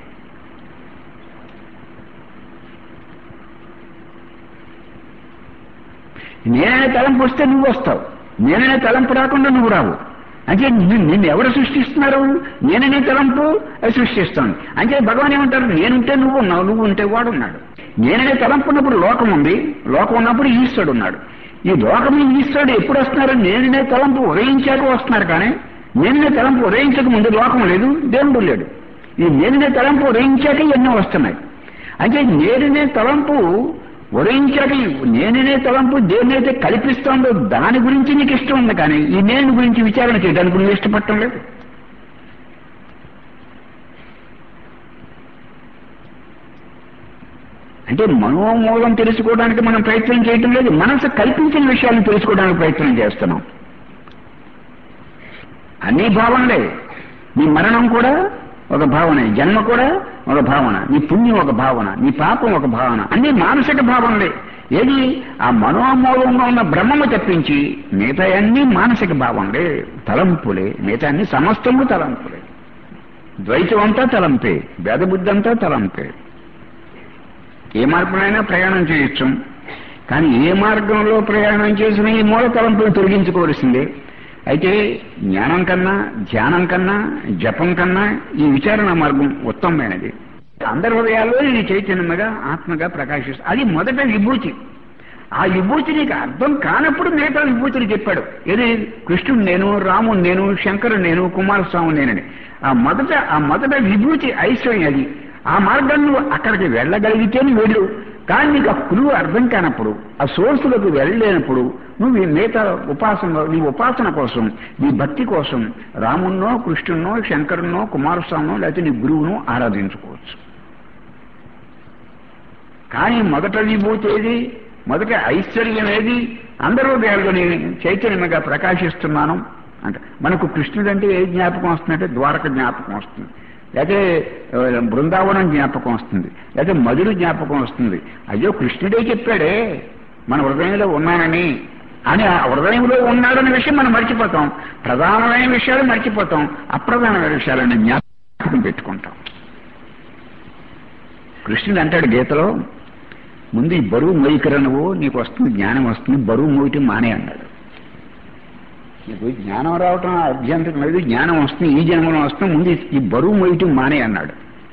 నేననే తలంపు వస్తే నువ్వు వస్తావు నేననే తలంపు రాకుండా నువ్వు రావు అంటే నిన్ను నిన్ను ఎవరు సృష్టిస్తున్నారు నేననే తలంపు అది సృష్టిస్తాను అంటే భగవాన్ ఏమంటారు నేనుంటే నువ్వు ఉన్నావు నువ్వు ఉంటే వాడు ఉన్నాడు నేననే తలంపు ఉన్నప్పుడు లోకం ఉంది లోకం ఉన్నప్పుడు ఈశ్వరుడు ఉన్నాడు ఈ లోకం ఈశ్వరుడు ఎప్పుడు వస్తున్నారు నేననే తలంపు ఉదయించాక వస్తున్నారు కానీ నేననే తలంపు ఉదయించక ముందు లోకం లేదు దేవుడు లేడు ఈ నేననే తలంపు ఉదయించాక ఎన్నో వస్తున్నాయి అంటే నేననే తలంపు ఉదయించాక నేననే తలంపు దేన్నైతే కల్పిస్తోందో దాని గురించి నీకు ఇష్టం ఉంది కానీ ఈ నేను గురించి విచారణ చేయడానికి నువ్వు ఇష్టపడటం లేదు అంటే మనోమూలం తెలుసుకోవడానికి మనం ప్రయత్నం చేయటం లేదు మనసు కల్పించిన విషయాలను తెలుసుకోవడానికి ప్రయత్నం చేస్తున్నాం అన్ని భావనలే నీ మరణం కూడా ఒక భావన జన్మ కూడా ఒక భావన నీ పుణ్యం ఒక భావన నీ పాపం ఒక భావన అన్ని మానసిక భావనలే ఏది ఆ మనోమూలంగా ఉన్న బ్రహ్మము తప్పించి మిగతా అన్ని మానసిక భావనలే తలంపులే మిగతా అన్ని సమస్తము తలంపులే ద్వైతం అంతా తలంపే భేదబుద్ధి అంతా తలంపే ఏ మార్గంలోనైనా ప్రయాణం చేయొచ్చు కానీ ఏ మార్గంలో ప్రయాణం చేసినా ఈ మూల తలంపులు తొలగించుకోవలసిందే అయితే జ్ఞానం కన్నా ధ్యానం కన్నా జపం కన్నా ఈ విచారణ మార్గం ఉత్తమమైనది అందరి హృదయాల్లో ఇది చైతన్యముగా ఆత్మగా ప్రకాశిస్తుంది అది మొదట విభూతి ఆ విభూతి నీకు అర్థం కానప్పుడు మిగతా విభూతిని చెప్పాడు ఏది కృష్ణుడు నేను రాముడు నేను శంకరుడు నేను కుమారస్వామి నేనని ఆ మొదట ఆ మొదట విభూతి ఐశ్వర్యం అది ఆ మార్గాన్ని నువ్వు అక్కడికి వెళ్ళగలిగితే నువ్వు వెళ్ళు కానీ నీకు ఆ కులువు అర్థం కానప్పుడు ఆ సోర్సులకు వెళ్ళలేనప్పుడు నువ్వు ఈ మిగతా ఉపాసన నీ ఉపాసన కోసం నీ భక్తి కోసం రామున్నో కృష్ణున్నో శంకరున్నో కుమారస్వామినో లేకపోతే నీ గురువును ఆరాధించుకోవచ్చు కానీ మొదట విభూతి ఏది మొదట ఐశ్వర్యం ఏది అందరూ హృదయాల్లో నేను చైతన్యంగా ప్రకాశిస్తున్నాను అంటే మనకు కృష్ణుడు అంటే ఏ జ్ఞాపకం వస్తుందంటే ద్వారక జ్ఞాపకం వస్తుంది లేకపోతే ఆ, బృందావనం జ్ఞాపకం వస్తుంది లేకపోతే మధుర జ్ఞాపకం వస్తుంది అయ్యో కృష్ణుడే చెప్పాడే మన హృదయంలో ఉన్నానని అని ఆ హృదయంలో ఉన్నాడనే విషయం మనం మర్చిపోతాం ప్రధానమైన విషయాలు మర్చిపోతాం అప్రధానమైన విషయాలని జ్ఞాపకం పెట్టుకుంటాం కృష్ణుడు అంటాడు గీతలో ముందు ఈ బరువు మోయికరా నువ్వు నీకు వస్తుంది జ్ఞానం వస్తుంది బరువు మోయటం మానే అన్నాడు నీకు జ్ఞానం రావటం అభ్యంతరం లేదు జ్ఞానం వస్తుంది ఈ జన్మలో వస్తుంది ముందు ఈ బరువు మోయటం మానే అన్నాడు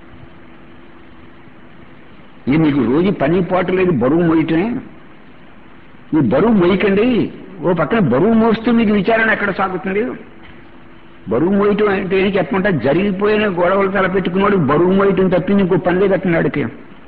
ఇది నీకు రోజు పని పాటు లేదు బరువు మోయటమే ఈ బరువు మోయకండి ఓ పక్కన బరువు మోస్తూ మీకు విచారణ ఎక్కడ సాగుతుంది బరువు మోయటం అంటే ఏం చెప్పమంటే జరిగిపోయిన గొడవలు తలపెట్టుకున్నాడు బరువు మోయటం తప్పింది ఇంకో పని కట్టినాడికి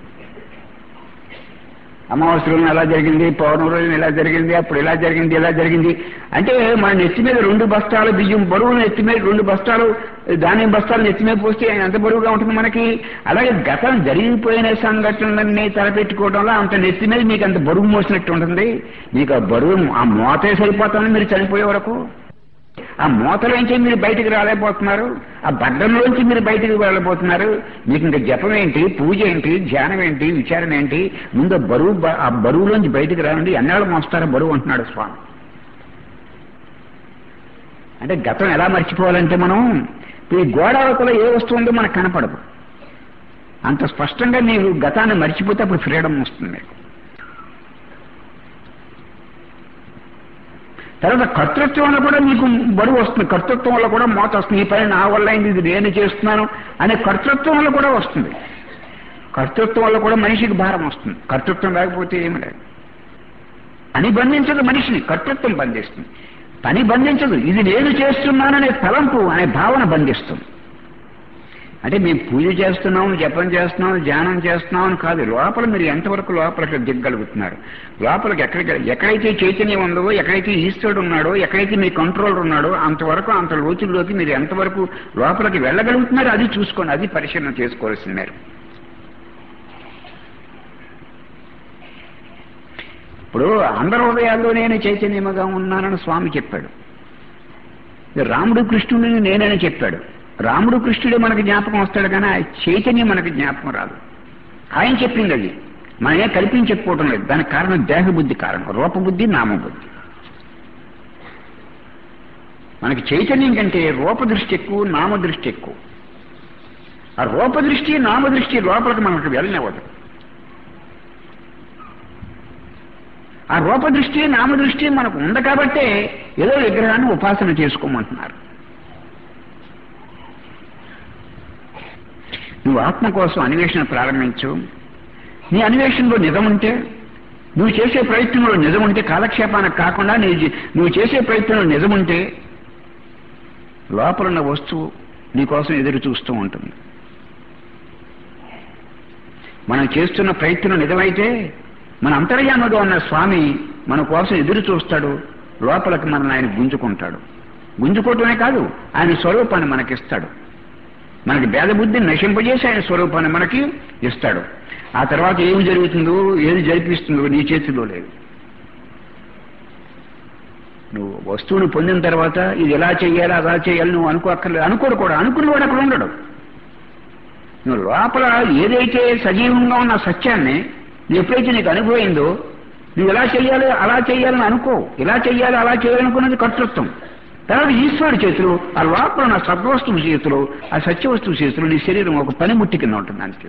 అమావాస్య రోజున ఎలా జరిగింది పౌర్ణమి రోజున ఎలా జరిగింది అప్పుడు ఎలా జరిగింది ఎలా జరిగింది అంటే మన నెత్తి మీద రెండు బస్తాలు బియ్యం బరువు నెత్తి మీద రెండు బస్తాలు ధాన్యం బస్తాలు నెత్తి మీద పోస్తే ఎంత బరువుగా ఉంటుంది మనకి అలాగే గతం జరిగిపోయిన సంఘటనలన్నీ తలపెట్టుకోవడంలో అంత నెత్తి మీద మీకు అంత బరువు మోసినట్టు ఉంటుంది మీకు ఆ బరువు ఆ మోతే సరిపోతుంది మీరు చనిపోయే వరకు ఆ మూతలోంచి మీరు బయటికి రాలేకపోతున్నారు ఆ బడ్డంలోంచి మీరు బయటికి వెళ్ళబోతున్నారు మీకు ఇంకా జపం ఏంటి పూజ ఏంటి ధ్యానం ఏంటి విచారణ ఏంటి ముందు ఆ బరువు బ- ఆ బరువులోంచి బయటికి రానండి ఎన్నాళ్ళు మోస్తారో బరువు అంటున్నాడు స్వామి అంటే గతం ఎలా మర్చిపోవాలంటే మనం ఈ గోడావతలో ఏ వస్తువు ఉందో మనకు కనపడదు అంత స్పష్టంగా నీవు గతాన్ని మర్చిపోతే అప్పుడు ఫ్రీడమ్ వస్తుంది మీకు తర్వాత కర్తృత్వంలో కూడా మీకు బరువు వస్తుంది కర్తృత్వంలో కూడా మోత వస్తుంది ఈ పని నా వల్ల అయింది ఇది నేను చేస్తున్నాను అనే కర్తృత్వంలో కూడా వస్తుంది కర్తృత్వంలో కూడా మనిషికి భారం వస్తుంది కర్తృత్వం లేకపోతే ఏమి లేదు పని బంధించదు మనిషిని కర్తృత్వం బంధిస్తుంది పని బంధించదు ఇది నేను చేస్తున్నాననే తలంపు అనే భావన బంధిస్తుంది అంటే మేము పూజ చేస్తున్నాం జపం చేస్తున్నాం ధ్యానం చేస్తున్నాం అని కాదు లోపల మీరు ఎంతవరకు లోపలికి దిగ్గలుగుతున్నారు లోపలికి ఎక్కడికి ఎక్కడైతే చైతన్యం ఉందో ఎక్కడైతే ఈశ్వరుడు ఉన్నాడో ఎక్కడైతే మీ కంట్రోల్ ఉన్నాడో అంతవరకు అంత లోతుల్లోకి మీరు ఎంతవరకు లోపలికి వెళ్ళగలుగుతున్నారో అది చూసుకోండి అది పరిశీలన చేసుకోవాల్సింది మీరు ఇప్పుడు అందరి హృదయాల్లో నేను చైతన్యముగా ఉన్నానని స్వామి చెప్పాడు రాముడు కృష్ణుడిని నేనని చెప్పాడు రాముడు కృష్ణుడే మనకు జ్ఞాపకం వస్తాడు కానీ ఆ చైతన్యం మనకి జ్ఞాపకం రాదు ఆయన చెప్పింది అది మనమే కల్పించి చెప్పుకోవటం లేదు దానికి కారణం దేహబుద్ధి కారణం రూపబుద్ధి నామబుద్ధి మనకి చైతన్యం కంటే రూపదృష్టి ఎక్కువ నామదృష్టి ఎక్కువ ఆ రూపదృష్టి నామదృష్టి లోపలికి మనకు వెళ్ళనివ్వదు ఆ రూపదృష్టి నామదృష్టి మనకు ఉంది కాబట్టే ఏదో విగ్రహాన్ని ఉపాసన చేసుకోమంటున్నారు నువ్వు ఆత్మ కోసం అన్వేషణ ప్రారంభించు నీ అన్వేషణలో నిజం ఉంటే నువ్వు చేసే ప్రయత్నంలో నిజం ఉంటే కాలక్షేపానికి కాకుండా నీ జీ- నువ్వు చేసే ప్రయత్నంలో నిజం ఉంటే లోపల ఉన్న వస్తువు నీకోసం ఎదురు చూస్తూ ఉంటుంది మనం చేస్తున్న ప్రయత్నం నిజమైతే మన అంతర్యామగా ఉన్న స్వామి మన కోసం ఎదురు చూస్తాడు లోపలికి మనల్ని ఆయన గుంజుకుంటాడు గుంజుకోవటమే కాదు ఆయన స్వరూపాన్ని మనకిస్తాడు మనకి భేదబుద్ధిని నశింపజేసి ఆయన స్వరూపాన్ని మనకి ఇస్తాడు ఆ తర్వాత ఏమి జరుగుతుందో ఏది జరిపిస్తుందో నీ చేతిలో లేదు నువ్వు వస్తువును పొందిన తర్వాత ఇది ఎలా చేయాలి అలా చేయాలి నువ్వు అనుకోక్కర్లేదు అనుకోడు కూడా అనుకునేవాడు అక్కడ ఉండడు నువ్వు లోపల ఏదైతే సజీవంగా ఉన్న సత్యాన్ని నువ్వు ఎప్పుడైతే నీకు అనుభవైందో నువ్వు ఎలా చేయాలి అలా చేయాలని అనుకో ఇలా చేయాలి అలా చేయాలనుకున్నది కర్తృత్వం తర్వాత ఈశ్వరుడి చేతులు ఆ లోపల ఉన్న సద్వస్తువు చేతులు ఆ సత్యవస్తువు చేతులు నీ శరీరం ఒక పనిముట్టి కింద ఉంటుంది అంతే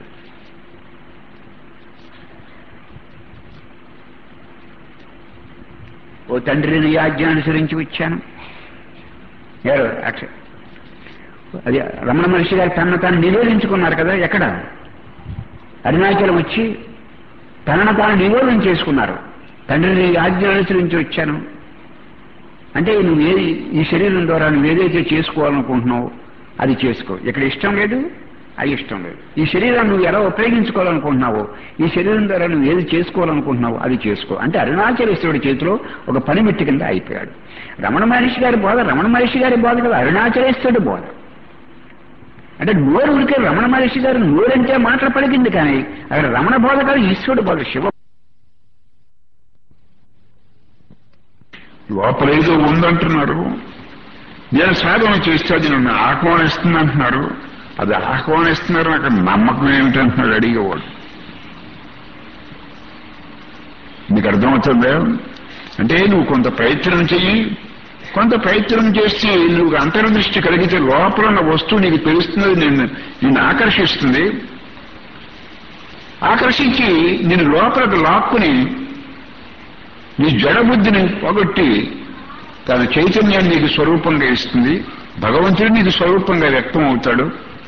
ఓ తండ్రి నీ ఆజ్ఞ అనుసరించి వచ్చాను ఎవరు అక్ష- అది రమణ మహర్షి గారు తనను తాను నివేదించుకున్నారు కదా ఎక్కడ అరుణాచలం వచ్చి తనను తాను నివేదన చేసుకున్నారు తండ్రి నీ ఆజ్ఞ అనుసరించి వచ్చాను అంటే నువ్వు ఏది ఈ శరీరం ద్వారా నువ్వు ఏదైతే చేసుకోవాలనుకుంటున్నావో అది చేసుకో ఇక్కడ ఇష్టం లేదు అది ఇష్టం లేదు ఈ శరీరాన్ని నువ్వు ఎలా ఉపయోగించుకోవాలనుకుంటున్నావో ఈ శరీరం ద్వారా నువ్వు ఏది చేసుకోవాలనుకుంటున్నావో అది చేసుకో అంటే అరుణాచలేశ్వరుడి చేతిలో ఒక పనిమిట్టి కింద అయిపోయాడు రమణ మహర్షి గారి బోధ రమణ మహర్షి గారి బోధ కదా అరుణాచలేశ్వరుడి బోధ అంటే నోరు ఉడికే రమణ మహర్షి గారు నోరంటే మాటలు పలికింది కానీ అక్కడ రమణ బోధ కాదు ఈశ్వరుడు బోధ శివ లోపల ఏదో ఉందంటున్నారు నేను సాధన చేస్తే అది నన్ను ఆహ్వానిస్తుంది అంటున్నారు అది ఆహ్వానిస్తున్నారు నాకు నమ్మకం ఏమిటంటున్నాడు అడిగేవాడు నీకు అర్థమవుతుందా అంటే నువ్వు కొంత ప్రయత్నం చెయ్యి కొంత ప్రయత్నం చేసి నువ్వు అంతర్దృష్టి కలిగితే లోపల ఉన్న వస్తువు నీకు తెలుస్తుంది నిన్ను నిన్ను ఆకర్షిస్తుంది ఆకర్షించి నేను లోపలికి లాక్కుని నీ జడబుద్ధిని పోగొట్టి తన చైతన్యాన్ని నీకు స్వరూపంగా ఇస్తుంది భగవంతుడు నీకు స్వరూపంగా వ్యక్తం అవుతాడు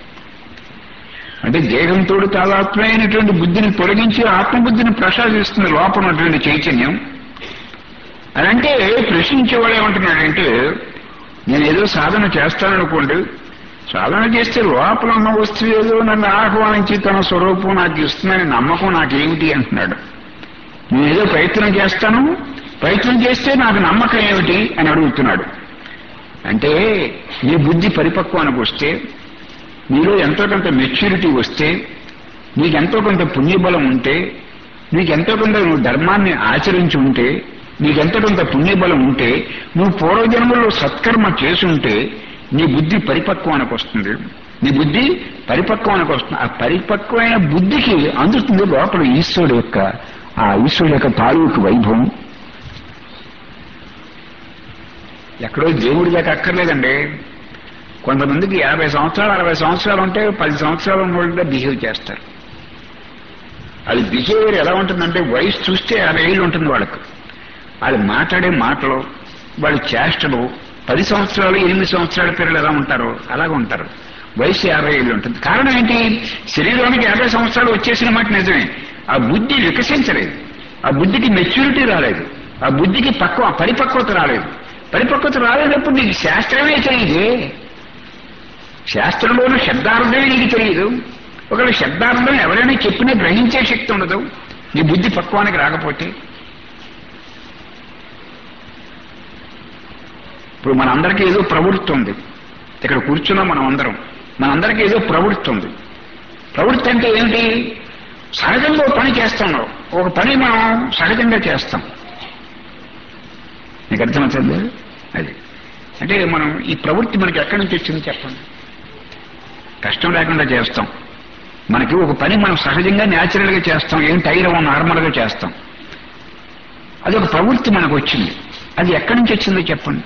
అంటే దేహంతో తాదాత్మైనటువంటి బుద్ధిని తొలగించి ఆత్మబుద్ధిని ప్రసాదిస్తుంది లోపల ఉన్నటువంటి చైతన్యం అని అంటే ప్రశ్నించేవాడు ఏమంటున్నాడంటే నేను ఏదో సాధన చేస్తాననుకోండి సాధన చేస్తే లోపల ఉన్న వస్తువు ఏదో నన్ను ఆహ్వానించి తన స్వరూపం నాకు ఇస్తుందని నమ్మకం నాకేమిటి అంటున్నాడు నేను ఏదో ప్రయత్నం చేస్తాను ప్రయత్నం చేస్తే నాకు నమ్మకం ఏమిటి అని అడుగుతున్నాడు అంటే నీ బుద్ధి పరిపక్వానికి వస్తే నీలో ఎంతో కొంత మెచ్యూరిటీ వస్తే నీకెంతో కొంత పుణ్యబలం ఉంటే నీకెంతో కొంత నువ్వు ధర్మాన్ని ఆచరించి ఉంటే నీకెంతో కొంత పుణ్యబలం ఉంటే నువ్వు పూర్వజన్మలో సత్కర్మ చేసుంటే నీ బుద్ధి పరిపక్వానికి వస్తుంది నీ బుద్ధి పరిపక్వానికి వస్తుంది ఆ పరిపక్వమైన బుద్ధికి అందుతుంది లోపల ఈశ్వరుడు యొక్క ఆ ఈశ్వరుడు యొక్క తాలూకు వైభవం ఎక్కడో దేవుడి దాకా అక్కర్లేదండి కొంతమందికి యాభై సంవత్సరాలు అరవై సంవత్సరాలు ఉంటే పది సంవత్సరాలు ఉన్న వాళ్ళుగా బిహేవ్ చేస్తారు అది బిహేవియర్ ఎలా ఉంటుందంటే వయసు చూస్తే యాభై ఏళ్ళు ఉంటుంది వాళ్ళకు వాళ్ళు మాట్లాడే మాటలు వాళ్ళ చేష్టలు పది సంవత్సరాలు ఎనిమిది సంవత్సరాల పిల్లలు ఎలా ఉంటారో అలాగ ఉంటారు వయసు యాభై ఏళ్ళు ఉంటుంది కారణం ఏంటి శరీరానికి యాభై సంవత్సరాలు వచ్చేసిన మాట నిజమే ఆ బుద్ధి వికసించలేదు ఆ బుద్ధికి మెచ్యూరిటీ రాలేదు ఆ బుద్ధికి పక్వ పరిపక్వత రాలేదు పరిపక్వత రాలేనప్పుడు నీకు శాస్త్రమే తెలియదే శాస్త్రంలోనూ శబ్దార్థమే నీకు తెలియదు ఒకవేళ శబ్దార్థం ఎవరైనా చెప్పినా గ్రహించే శక్తి ఉండదు నీ బుద్ధి పక్వానికి రాకపోతే ఇప్పుడు మనందరికీ ఏదో ప్రవృత్తి ఉంది ఇక్కడ కూర్చున్నాం మనం అందరం మనందరికీ ఏదో ప్రవృత్తి ఉంది ప్రవృత్తి అంటే ఏంటి సహజంగా ఒక పని చేస్తున్నాం ఒక పని మనం సహజంగా చేస్తాం నీకు అర్థమవుతుంది అది అంటే మనం ఈ ప్రవృత్తి మనకి ఎక్కడి నుంచి వచ్చింది చెప్పండి కష్టం లేకుండా చేస్తాం మనకి ఒక పని మనం సహజంగా న్యాచురల్ గా చేస్తాం ఏం టైర్ నార్మల్ గా చేస్తాం అది ఒక ప్రవృత్తి మనకు వచ్చింది అది ఎక్కడి నుంచి వచ్చిందో చెప్పండి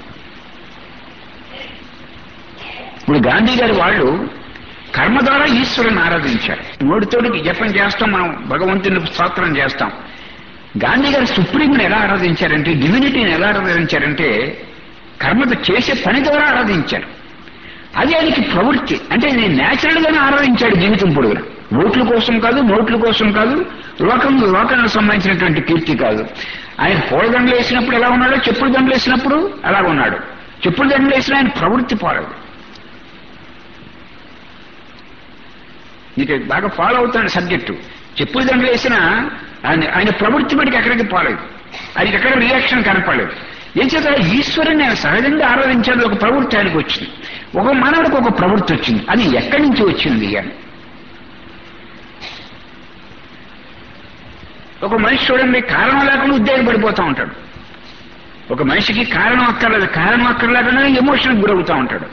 ఇప్పుడు గాంధీ గారి వాళ్ళు కర్మ ద్వారా ఈశ్వరుని ఆరాధించారు నోటితోటి జపం చేస్తాం మనం భగవంతుని స్తోత్రం చేస్తాం గాంధీ గారు సుప్రీంని ఎలా ఆరాధించారంటే డివినిటీని ఎలా ఆరాధించారంటే కర్మతో చేసే పని ద్వారా ఆరాధించారు అది ఆయనకి ప్రవృత్తి అంటే నేను న్యాచురల్ గానే ఆరాధించాడు జీవితం పొడుగున ఓట్ల కోసం కాదు నోట్ల కోసం కాదు లోకం లోకానికి సంబంధించినటువంటి కీర్తి కాదు ఆయన పూలదండలు వేసినప్పుడు ఎలా ఉన్నాడో చెప్పుల దండలు వేసినప్పుడు అలా ఉన్నాడు చెప్పుల దండలు వేసిన ఆయన ప్రవృత్తి పోలేదు నీకు బాగా ఫాలో అవుతాడు సబ్జెక్టు చెప్పుల దండలు వేసిన ఆయన ఆయన ప్రవృత్తి బడికి ఎక్కడికి పోలేదు ఆయనకి ఎక్కడ రియాక్షన్ కనపడలేదు ఏం చేత ఈశ్వరుని నేను సహజంగా ఆరాధించాడు ఒక ప్రవృత్తి ఆయనకు వచ్చింది ఒక మానవుడికి ఒక ప్రవృత్తి వచ్చింది అది ఎక్కడి నుంచి వచ్చింది అని ఒక మనిషి చూడండి కారణం లేకుండా ఉద్యోగపడిపోతూ ఉంటాడు ఒక మనిషికి కారణం అక్కర్లేదు కారణం అక్కర్లేకుండా ఎమోషన్కి గురవుతూ ఉంటాడు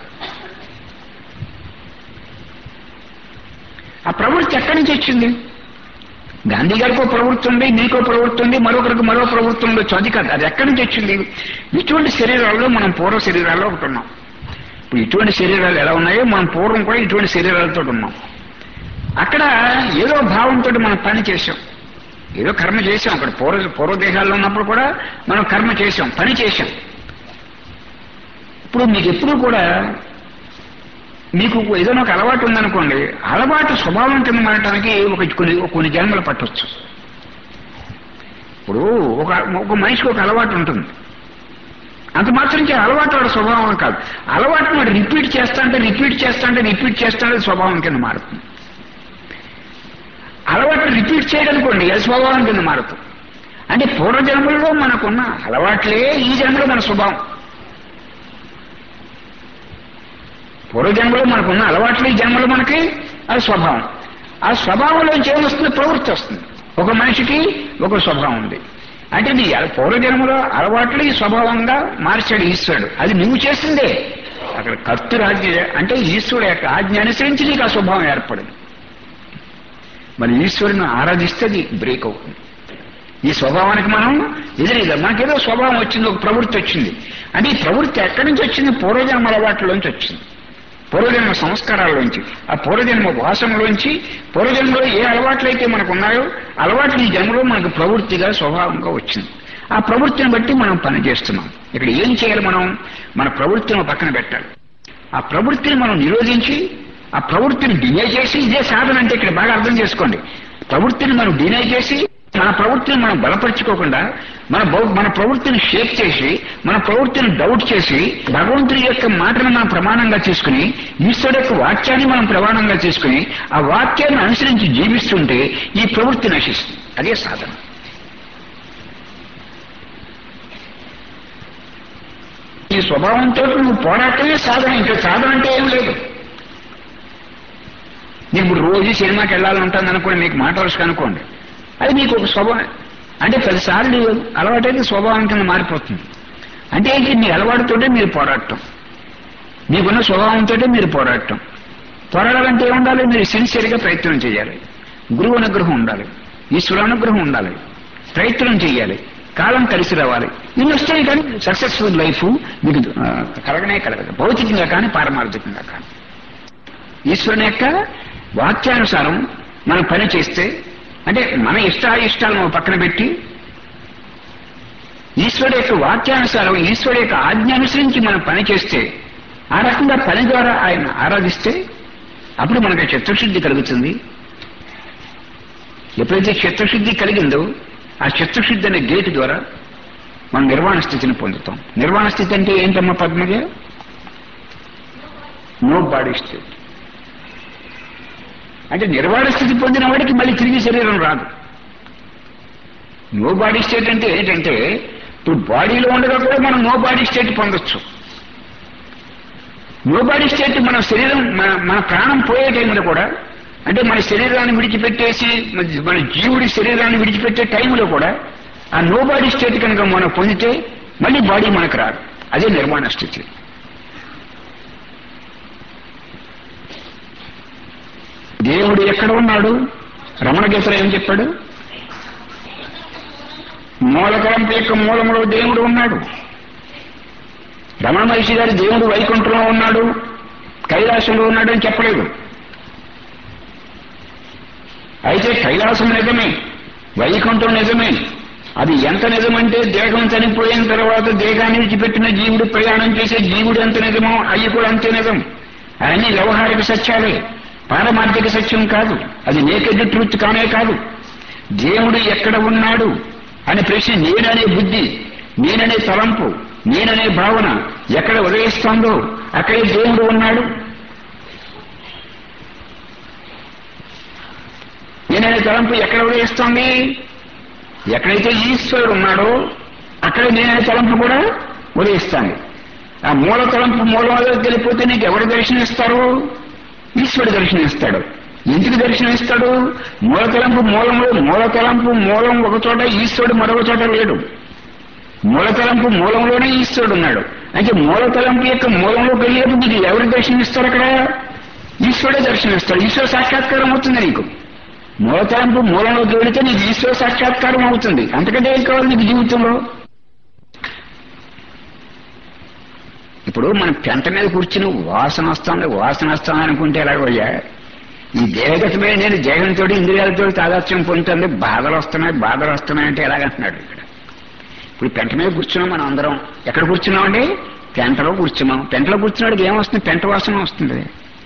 ఆ ప్రవృత్తి ఎక్కడి నుంచి వచ్చింది గాంధీ గారికో ప్రవృత్తి ఉంది నీకో ప్రవృత్తి ఉంది మరొకరికి మరో ప్రవృత్తి ఉండొచ్చు అది కాదు అది ఎక్కడి నుంచి వచ్చింది ఇటువంటి శరీరాల్లో మనం పూర్వ శరీరాల్లో ఒకటి ఉన్నాం ఇప్పుడు ఇటువంటి శరీరాలు ఎలా ఉన్నాయో మనం పూర్వం కూడా ఇటువంటి శరీరాలతో ఉన్నాం అక్కడ ఏదో భావంతో మనం పని చేసాం ఏదో కర్మ చేసాం అక్కడ పూర్వ పూర్వదేహాల్లో ఉన్నప్పుడు కూడా మనం కర్మ చేసాం పని చేసాం ఇప్పుడు మీకు ఎప్పుడు కూడా మీకు ఏదైనా ఒక అలవాటు ఉందనుకోండి అలవాటు స్వభావం కింద మారటానికి ఒక కొన్ని కొన్ని జన్మలు పట్టొచ్చు ఇప్పుడు ఒక ఒక మనిషికి ఒక అలవాటు ఉంటుంది అంత మాత్రం చే- అలవాటు వాడి స్వభావం కాదు అలవాటు వాడు రిపీట్ చేస్తా అంటే రిపీట్ చేస్తా అంటే రిపీట్ చేస్తా అంటే స్వభావం కింద మారుతుంది అలవాటు రిపీట్ చేయగలుకోండి అది స్వభావం కింద మారుతుంది అంటే పూర్వజన్మలలో మనకున్న అలవాట్లే ఈ జన్మలో మన స్వభావం పూర్వజన్మలో మనకున్న అలవాట్లు ఈ జన్మలో మనకి అది స్వభావం ఆ స్వభావంలోంచి ఏమొస్తుంది ప్రవృత్తి వస్తుంది ఒక మనిషికి ఒక స్వభావం ఉంది అంటే నీ అల- పూర్వజన్మలో అలవాట్లు ఈ స్వభావంగా మార్చాడు ఈశ్వరుడు అది నువ్వు చేసిందే అక్కడ కర్తురాజ్ఞ అంటే ఈశ్వరుడు యొక్క ఆజ్ఞ అనుసరించి నీకు ఆ స్వభావం ఏర్పడింది మరి ఈశ్వరుని ఆరాధిస్తే అది బ్రేక్ అవుతుంది ఈ స్వభావానికి మనం ఎదురీదా మనకేదో స్వభావం వచ్చింది ఒక ప్రవృత్తి వచ్చింది అంటే ఈ ప్రవృత్తి ఎక్కడి నుంచి వచ్చింది పూర్వజన్మ అలవాట్లోంచి వచ్చింది పూర్వజన్మ సంస్కారాల్లోంచి ఆ పూర్వజన్మ వాసనలోంచి పూర్వజన్మలో ఏ అలవాట్లయితే మనకు ఉన్నాయో అలవాట్లు ఈ జన్మలో మనకు ప్రవృత్తిగా స్వభావంగా వచ్చింది ఆ ప్రవృత్తిని బట్టి మనం పని చేస్తున్నాం ఇక్కడ ఏం చేయాలి మనం మన ప్రవృత్తిని పక్కన పెట్టాలి ఆ ప్రవృత్తిని మనం నిరోధించి ఆ ప్రవృత్తిని డినై చేసి ఇదే సాధన అంటే ఇక్కడ బాగా అర్థం చేసుకోండి ప్రవృత్తిని మనం డినై చేసి మన ప్రవృత్తిని మనం బలపరుచుకోకుండా మన బౌ- మన ప్రవృత్తిని షేప్ చేసి మన ప్రవృత్తిని డౌట్ చేసి భగవంతుడి యొక్క మాటను మనం ప్రమాణంగా తీసుకుని ఈశ్వరుడు యొక్క వాక్యాన్ని మనం ప్రమాణంగా తీసుకుని ఆ వాక్యాన్ని అనుసరించి జీవిస్తుంటే ఈ ప్రవృత్తి నశిస్తుంది అదే సాధన ఈ స్వభావంతో నువ్వు పోరాటమే సాధన ఇంకా సాధన అంటే ఏం లేదు నీకు ఇప్పుడు రోజు సినిమాకి వెళ్ళాలని ఉంటుంది అనుకోండి మీకు మాట వరుస అనుకోండి అది మీకు ఒక స్వభావం అంటే పదిసార్లు అలవాటైతే స్వభావం కింద మారిపోతుంది అంటే ఏంటి మీ అలవాటుతోటే మీరు పోరాటం మీకున్న స్వభావంతో మీరు పోరాటం పోరాడాలంటే ఏముండాలి మీరు సిన్సియర్గా ప్రయత్నం చేయాలి గురువు అనుగ్రహం ఉండాలి ఈశ్వర అనుగ్రహం ఉండాలి ప్రయత్నం చేయాలి కాలం కలిసి రావాలి ఇన్ని వస్తాయి కానీ సక్సెస్ఫుల్ లైఫ్ మీకు ఆ, కలగనే కలగదు భౌతికంగా కానీ పారమార్థికంగా కానీ ఈశ్వరుని యొక్క వాక్యానుసారం మనం పని చేస్తే అంటే మన ఇష్టాయిష్టాలను పక్కన పెట్టి ఈశ్వరుడు యొక్క వాక్యానుసారం ఈశ్వరుడు యొక్క ఆజ్ఞ అనుసరించి మనం పని చేస్తే ఆ రకంగా పని ద్వారా ఆయన ఆరాధిస్తే అప్పుడు మనకు చిత్తశుద్ధి కలుగుతుంది ఎప్పుడైతే చిత్తశుద్ధి కలిగిందో ఆ చిత్తశుద్ధి అనే గేటు ద్వారా మనం నిర్వాణ స్థితిని పొందుతాం నిర్వాణ స్థితి అంటే ఏంటమ్మా పద్మజ నో బాడీ స్టేట్ అంటే నిర్వాణ స్థితి పొందిన వాడికి మళ్ళీ తిరిగి శరీరం రాదు నో బాడీ స్టేట్ అంటే ఏంటంటే ఇప్పుడు బాడీలో ఉండగా కూడా మనం నో బాడీ స్టేట్ పొందొచ్చు నో బాడీ స్టేట్ మన శరీరం మన మన ప్రాణం పోయే టైంలో కూడా అంటే మన శరీరాన్ని విడిచిపెట్టేసి మన- మన జీవుడి శరీరాన్ని విడిచిపెట్టే టైంలో కూడా ఆ నో బాడీ స్టేట్ కనుక మనం పొందితే మళ్ళీ బాడీ మనకు రాదు అదే నిర్మాణ స్థితి దేవుడు ఎక్కడ ఉన్నాడు రమణ గీతలో ఏం చెప్పాడు మూలకలంప యొక్క మూలంలో దేవుడు ఉన్నాడు రమణ మహర్షి గారు దేవుడు వైకుంఠంలో ఉన్నాడు కైలాసంలో ఉన్నాడు అని చెప్పలేదు అయితే కైలాసం నిజమే వైకుంఠం నిజమే అది ఎంత నిజమంటే దేహం చనిపోయిన తర్వాత దేహాన్ని విడిచిపెట్టిన జీవుడు ప్రయాణం చేసే జీవుడు ఎంత నిజమో అవి కూడా అంతే నిజం అవన్నీ వ్యవహారిక సత్యాలే పారమార్థిక సత్యం కాదు అది నేకెడ్ ట్రూత్ కానే కాదు దేవుడు ఎక్కడ ఉన్నాడు అనే ప్రశ్న నేననే బుద్ధి నేననే తలంపు నేననే భావన ఎక్కడ ఉదయిస్తోందో అక్కడే దేవుడు ఉన్నాడు నేననే తలంపు ఎక్కడ ఉదయిస్తోంది ఎక్కడైతే ఈశ్వరుడు ఉన్నాడో అక్కడ నేననే తలంపు కూడా ఉదయిస్తాను ఆ మూల తలంపు మూలంలో తెలిపోతే నీకు ఎవరు దర్శనమిస్తారు ఈశ్వరుడు దర్శనమిస్తాడు ఎందుకు దర్శనమిస్తాడు మూల తలంపు మూలంలో మూల తలంపు మూలం ఒక చోట ఈశ్వరుడు మరొక చోట లేడు మూల తలంపు మూలంలోనే ఈశ్వరుడు ఉన్నాడు అంటే మూల తలంపు యొక్క మూలంలోకి వెళ్ళేప్పుడు నీకు ఎవరు దర్శనమిస్తారు అక్కడ ఈశ్వరుడే దర్శనమిస్తాడు ఈశ్వర సాక్షాత్కారం అవుతుంది నీకు మూల తలంపు మూలంలోకి వెళితే నీకు ఈశ్వర సాక్షాత్కారం అవుతుంది అంతకంటే ఏం కావాలి నీకు జీవితంలో ఇప్పుడు మనం పెంట మీద కూర్చుని వాసన వస్తుంది వాసన వస్తుంది అనుకుంటే ఎలాగోయ్యా ఈ దేహగతమైన నేను దేహంతో ఇంద్రియాలతో తాదాత్యం పొందుతుంది బాధలు వస్తున్నాయి బాధలు వస్తున్నాయంటే ఎలాగంటున్నాడు ఇక్కడ ఇప్పుడు పెంట మీద కూర్చున్నాం మనం అందరం ఎక్కడ కూర్చున్నామండి పెంటలో కూర్చున్నాం పెంటలో కూర్చున్నాడికి ఏమొస్తుంది పెంట వాసన వస్తుంది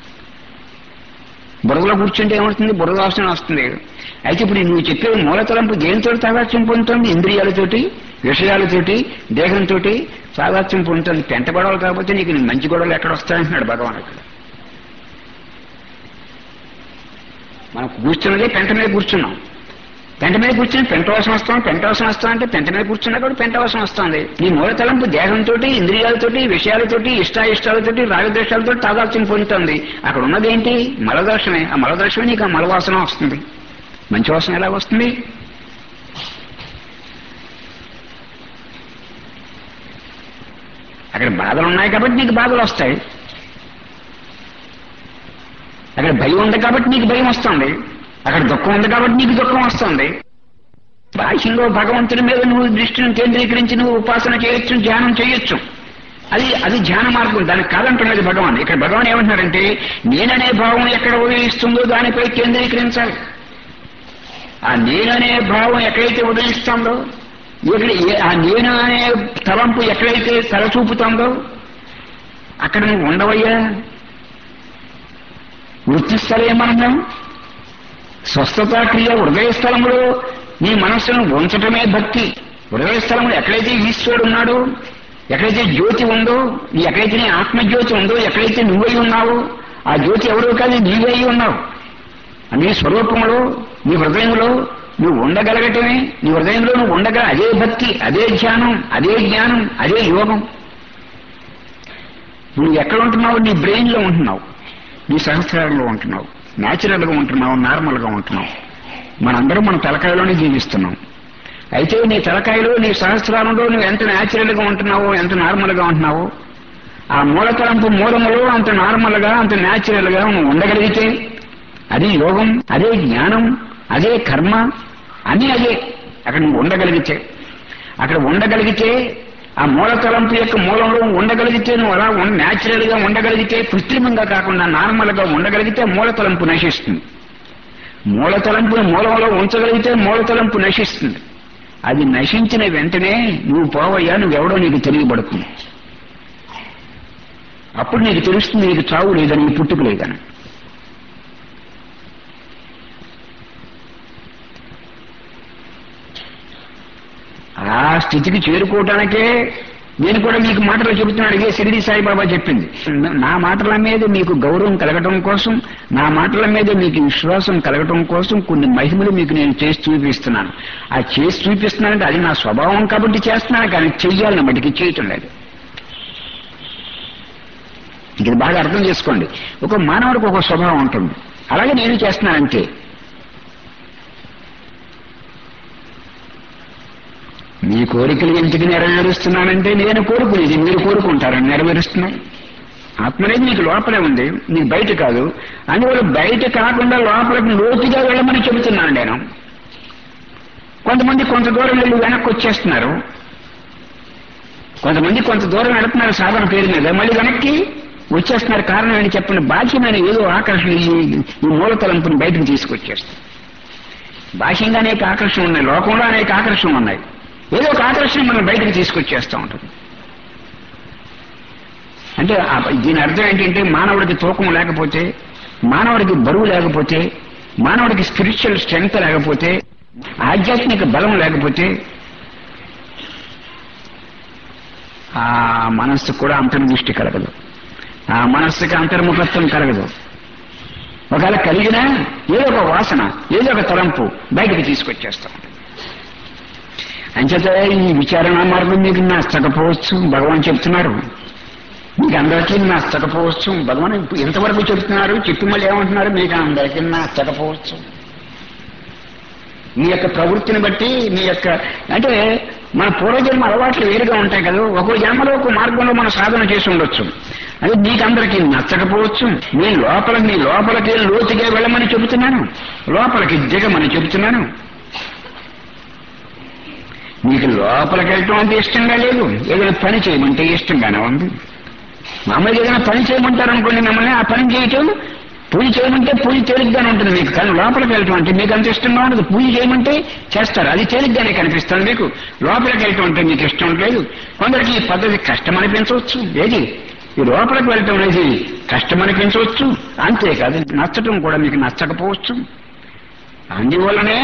బురదలో కూర్చుంటే ఏమవుతుంది బురద వాసన వస్తుంది అయితే ఇప్పుడు నువ్వు చెప్పే మూలతలంపు దేనితో తాదాత్యం పొందుతుంది ఇంద్రియాలతోటి విషయాలతోటి దేహంతో తాదాత్యం పొందుతుంది పెంట గొడవలు కాకపోతే నీకు మంచి గొడవలు ఎక్కడ వస్తాయంటున్నాడు భగవాన్ ఇక్కడ మనం కూర్చున్నదే పెంట మీద కూర్చున్నాం పెంట మీద కూర్చుని పెంటవాసన వస్తాం పెంటవాసన వస్తాం అంటే పెంట మీద కూర్చున్నా కూడా పెంటవాసన వస్తుంది నీ మూల తలంపు దేహంతో ఇంద్రియాలతోటి విషయాలతోటి ఇష్టాయిష్టాలతోటి రాగద్వేషాలతో తాదాత్యం పొందుతుంది అక్కడ ఉన్నది ఏంటి మలదర్శనమే ఆ మలదర్శనమే నీకు ఆ మలవాసన వస్తుంది మంచి వాసన ఎలా వస్తుంది అక్కడ బాధలు ఉన్నాయి కాబట్టి నీకు బాధలు వస్తాయి అక్కడ భయం ఉంది కాబట్టి నీకు భయం వస్తుంది అక్కడ దుఃఖం ఉంది కాబట్టి నీకు దుఃఖం వస్తుంది బాహ్యంలో భగవంతుని మీద నువ్వు దృష్టిని కేంద్రీకరించి నువ్వు ఉపాసన చేయొచ్చు ధ్యానం చేయొచ్చు అది అది ధ్యాన మార్గం దానికి కాదంటున్నది భగవాన్ ఇక్కడ భగవాన్ ఏమంటున్నారంటే నేననే భావం ఎక్కడ ఉదయిస్తుందో దానిపై కేంద్రీకరించాలి ఆ నేననే భావం ఎక్కడైతే ఉదయిస్తుందో ఇక్కడ ఏ- ఆ నేను అనే తలంపు ఎక్కడైతే తల చూపుతుందో అక్కడ నువ్వు ఉండవయ్యా వృత్తి స్థలేమన్నా స్వస్థత క్రియ హృదయ స్థలంలో నీ మనస్సును ఉంచటమే భక్తి హృదయ స్థలంలో ఎక్కడైతే ఈశ్వరుడు ఉన్నాడో ఎక్కడైతే జ్యోతి ఉందో నీ ఎక్కడైతే నీ ఆత్మజ్యోతి ఉందో ఎక్కడైతే నువ్వై ఉన్నావో ఆ జ్యోతి ఎవరో కాదు నీవే అయి ఉన్నావు నీ స్వరూపంలో నీ హృదయంలో నువ్వు ఉండగలగటమే నీ హృదయంలో నువ్వు ఉండగల అదే భక్తి అదే ధ్యానం అదే జ్ఞానం అదే యోగం నువ్వు ఎక్కడ ఉంటున్నావు నీ బ్రెయిన్ లో ఉంటున్నావు నీ సహస్రాలలో ఉంటున్నావు న్యాచురల్ గా ఉంటున్నావు నార్మల్ గా ఉంటున్నావు మనందరం మన తలకాయలోనే జీవిస్తున్నాం అయితే నీ తలకాయలో నీ సహస్రాలలో నువ్వు ఎంత న్యాచురల్ గా ఉంటున్నావో ఎంత నార్మల్ గా ఉంటున్నావో ఆ మూలతలంపు మూలములో అంత నార్మల్ గా అంత న్యాచురల్ గా నువ్వు ఉండగలిగితే అది యోగం అదే జ్ఞానం అదే కర్మ అన్నీ అదే అక్కడ నువ్వు ఉండగలిగితే అక్కడ ఉండగలిగితే ఆ మూల తలంపు యొక్క మూలంలో ఉండగలిగితే నువ్వు అలా న్యాచురల్ గా ఉండగలిగితే కృత్రిమంగా కాకుండా నార్మల్ గా ఉండగలిగితే మూల తలంపు నశిస్తుంది మూల తలంపుని మూలంలో ఉంచగలిగితే మూల తలంపు నశిస్తుంది అది నశించిన వెంటనే నువ్వు పోవయ్యా నువ్వెవడో నీకు తెలియబడుతుంది అప్పుడు నీకు తెలుస్తుంది నీకు చావు లేదని నీ పుట్టుకు లేదని ఆ స్థితికి చేరుకోవటానికే నేను కూడా మీకు మాటలు చెబుతున్నాడు ఇదే షిరిడి సాయిబాబా చెప్పింది నా మాటల మీద మీకు గౌరవం కలగటం కోసం నా మాటల మీద మీకు విశ్వాసం కలగటం కోసం కొన్ని మహిమలు మీకు నేను చేసి చూపిస్తున్నాను ఆ చేసి చూపిస్తున్నానంటే అది నా స్వభావం కాబట్టి చేస్తున్నాను కానీ చెయ్యాలని మటుకి చేయటం లేదు ఇది బాగా అర్థం చేసుకోండి ఒక మానవుడికి ఒక స్వభావం ఉంటుంది అలాగే నేను చేస్తున్నానంతే మీ కోరికలు ఎందుకు నెరవేరుస్తున్నానంటే నేను కోరుకునేది మీరు కోరుకుంటారని నెరవేరుస్తున్నాను ఆత్మ అనేది నీకు లోపలే ఉంది నీకు బయట కాదు అందువల్ల బయట కాకుండా లోపలికి లోతుగా వెళ్ళమని చెబుతున్నాను నేను కొంతమంది కొంత దూరం వెళ్ళి వెనక్కి వచ్చేస్తున్నారు కొంతమంది కొంత దూరం వెళుతున్నారు సాధన పేరు మీద మళ్ళీ వెనక్కి వచ్చేస్తున్నారు కారణం ఏంటి చెప్పండి బాహ్యమైన ఏదో ఆకర్షణ ఈ ఈ మూలతలంపుని బయటకు తీసుకొచ్చేస్తుంది బాహ్యంగా అనేక ఆకర్షణ ఉన్నాయి లోకంలో అనేక ఆకర్షణ ఉన్నాయి ఏదో ఒక ఆకర్షణ మనం బయటకు తీసుకొచ్చేస్తూ ఉంటుంది అంటే ఆ- దీని అర్థం ఏంటంటే మానవుడికి తూకం లేకపోతే మానవుడికి బరువు లేకపోతే మానవుడికి స్పిరిచువల్ స్ట్రెంగ్త్ లేకపోతే ఆధ్యాత్మిక బలం లేకపోతే ఆ మనస్సు కూడా అంతర్దృష్టి కలగదు ఆ మనస్సుకి అంతర్ముఖత్వం కలగదు ఒకవేళ కలిగినా ఏదో ఒక వాసన ఏదో ఒక తలంపు బయటకు తీసుకొచ్చేస్తాం అంచేత ఈ విచారణ మార్గం మీకు నచ్చకపోవచ్చు భగవాన్ చెప్తున్నారు మీకు అందరికీ నచ్చకపోవచ్చు భగవాన్ ఇప్పుడు ఎంతవరకు చెప్తున్నారు చెప్పి మళ్ళీ ఏమంటున్నారు మీకు అందరికీ నచ్చకపోవచ్చు మీ యొక్క ప్రవృత్తిని బట్టి మీ యొక్క అంటే మన పూర్వజన్మ అలవాట్లు వేరుగా ఉంటాయి కదా ఒక్కో జన్మలో ఒక మార్గంలో మనం సాధన చేసి ఉండొచ్చు అది మీకు అందరికీ నచ్చకపోవచ్చు మీ లోపల మీ లోపలికి లోతుగా వెళ్ళమని చెబుతున్నాను లోపలికి దిగమని చెబుతున్నాను మీకు లోపలికి వెళ్ళటం అంటే ఇష్టంగా లేదు ఏదైనా పని చేయమంటే ఇష్టంగానే ఉంది మామూలుగా ఏదైనా పని చేయమంటారు అనుకోండి మిమ్మల్ని ఆ పని చేయటం పూజ చేయమంటే పూజ తేలిగ్గానే ఉంటుంది మీకు కానీ లోపలికి వెళ్ళటం అంటే మీకు అంత ఇష్టంగా ఉండదు పూజ చేయమంటే చేస్తారు అది తేలిగ్గానే కనిపిస్తుంది మీకు లోపలికి వెళ్ళటం అంటే మీకు ఇష్టం లేదు కొందరికి ఈ పద్ధతి కష్టం అనిపించవచ్చు ఏది ఈ లోపలికి వెళ్ళటం అనేది కష్టం అనిపించవచ్చు అంతేకాదు నచ్చటం కూడా మీకు నచ్చకపోవచ్చు అందువల్లనే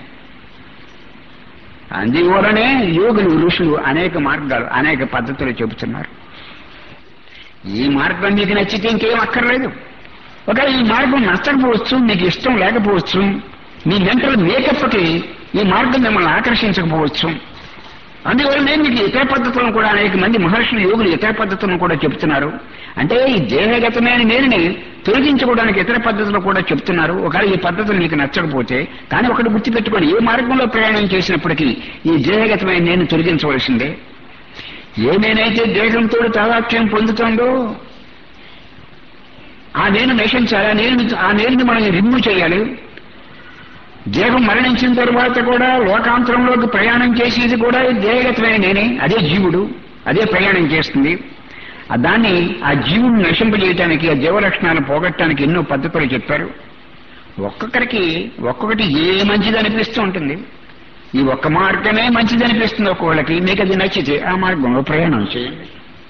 అందువల్లనే యోగులు ఋషులు అనేక మార్గాలు అనేక పద్ధతులు చెబుతున్నారు ఈ మార్గం మీకు నచ్చితే ఇంకేం అక్కర్లేదు ఒకవేళ ఈ మార్గం నచ్చకపోవచ్చు మీకు ఇష్టం లేకపోవచ్చు మీ మెంటల్ మేకప్కి ఈ మార్గం మిమ్మల్ని ఆకర్షించకపోవచ్చు అందువల్లనే మీకు ఇతర పద్ధతులను కూడా అనేక మంది మహర్షులు యోగులు ఇతర పద్ధతులను కూడా చెప్తున్నారు అంటే ఈ దేహగతమైన నేరుని తొలగించుకోవడానికి ఇతర పద్ధతులు కూడా చెప్తున్నారు ఒకవేళ ఈ పద్ధతులు మీకు నచ్చకపోతే కానీ ఒకటి గుర్తుపెట్టుకొని ఏ మార్గంలో ప్రయాణం చేసినప్పటికీ ఈ దేహగతమైన నేను తొలగించవలసిందే ఏమేనైతే దేహంతో తాదాత్మ్యం పొందుతుందో ఆ నేను నశించాలి ఆ నేను ఆ నేరుని మనం రిమూవ్ చేయాలి దేహం మరణించిన తర్వాత కూడా లోకాంతరంలోకి ప్రయాణం చేసేది కూడా ఈ దేహగతమైన నేనే అదే జీవుడు అదే ప్రయాణం చేస్తుంది ఆ దాన్ని ఆ జీవుని నశింపజేయటానికి ఆ జీవలక్షణాలను పోగొట్టడానికి ఎన్నో పద్ధతులు చెప్పారు ఒక్కొక్కరికి ఒక్కొక్కటి ఏ మంచిది అనిపిస్తూ ఉంటుంది ఈ ఒక్క మార్గమే మంచిది అనిపిస్తుంది ఒక్కొక్కళ్ళకి మీకు అది నచ్చితే ఆ మార్గంలో ప్రయాణం చేయండి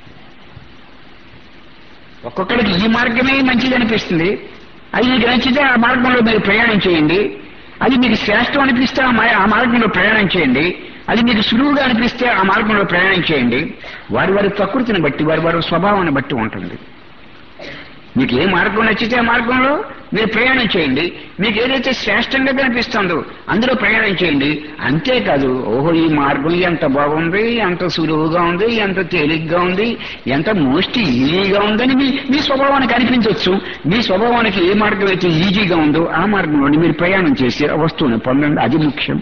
ఒక్కొక్కడికి ఈ మార్గమే మంచిది అనిపిస్తుంది అది మీకు నచ్చితే ఆ మార్గంలో మీరు ప్రయాణం చేయండి అది మీకు శ్రేష్టం అనిపిస్తే ఆ మా- ఆ మార్గంలో ప్రయాణం చేయండి అది మీకు సులువుగా అనిపిస్తే ఆ మార్గంలో ప్రయాణం చేయండి వారి వారి ప్రకృతిని బట్టి వారి వారి స్వభావాన్ని బట్టి ఉంటుంది మీకు ఏ మార్గం నచ్చితే ఆ మార్గంలో మీరు ప్రయాణం చేయండి మీకు ఏదైతే శ్రేష్టంగా కనిపిస్తుందో అందులో ప్రయాణం చేయండి అంతేకాదు ఓహో ఈ మార్గం ఎంత బాగుంది ఎంత సులువుగా ఉంది ఎంత తేలిగ్గా ఉంది ఎంత మోస్ట్ ఈజీగా ఉందని మీ మీ స్వభావానికి అనిపించవచ్చు మీ స్వభావానికి ఏ మార్గం అయితే ఈజీగా ఉందో ఆ మార్గంలోని మీరు ప్రయాణం చేసి ఆ వస్తువుని పొందండి అది ముఖ్యం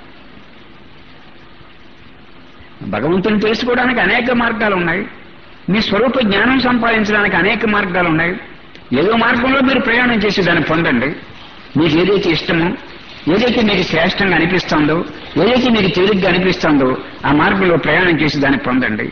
భగవంతుని తెలుసుకోవడానికి అనేక మార్గాలు ఉన్నాయి మీ స్వరూప జ్ఞానం సంపాదించడానికి అనేక మార్గాలు ఉన్నాయి ఏదో మార్గంలో మీరు ప్రయాణం చేసి దాన్ని పొందండి మీకు ఏదైతే ఇష్టమో ఏదైతే మీకు శ్రేష్టంగా అనిపిస్తుందో ఏదైతే మీకు తేలిగ్గా అనిపిస్తుందో ఆ మార్గంలో ప్రయాణం చేసి దాన్ని పొందండి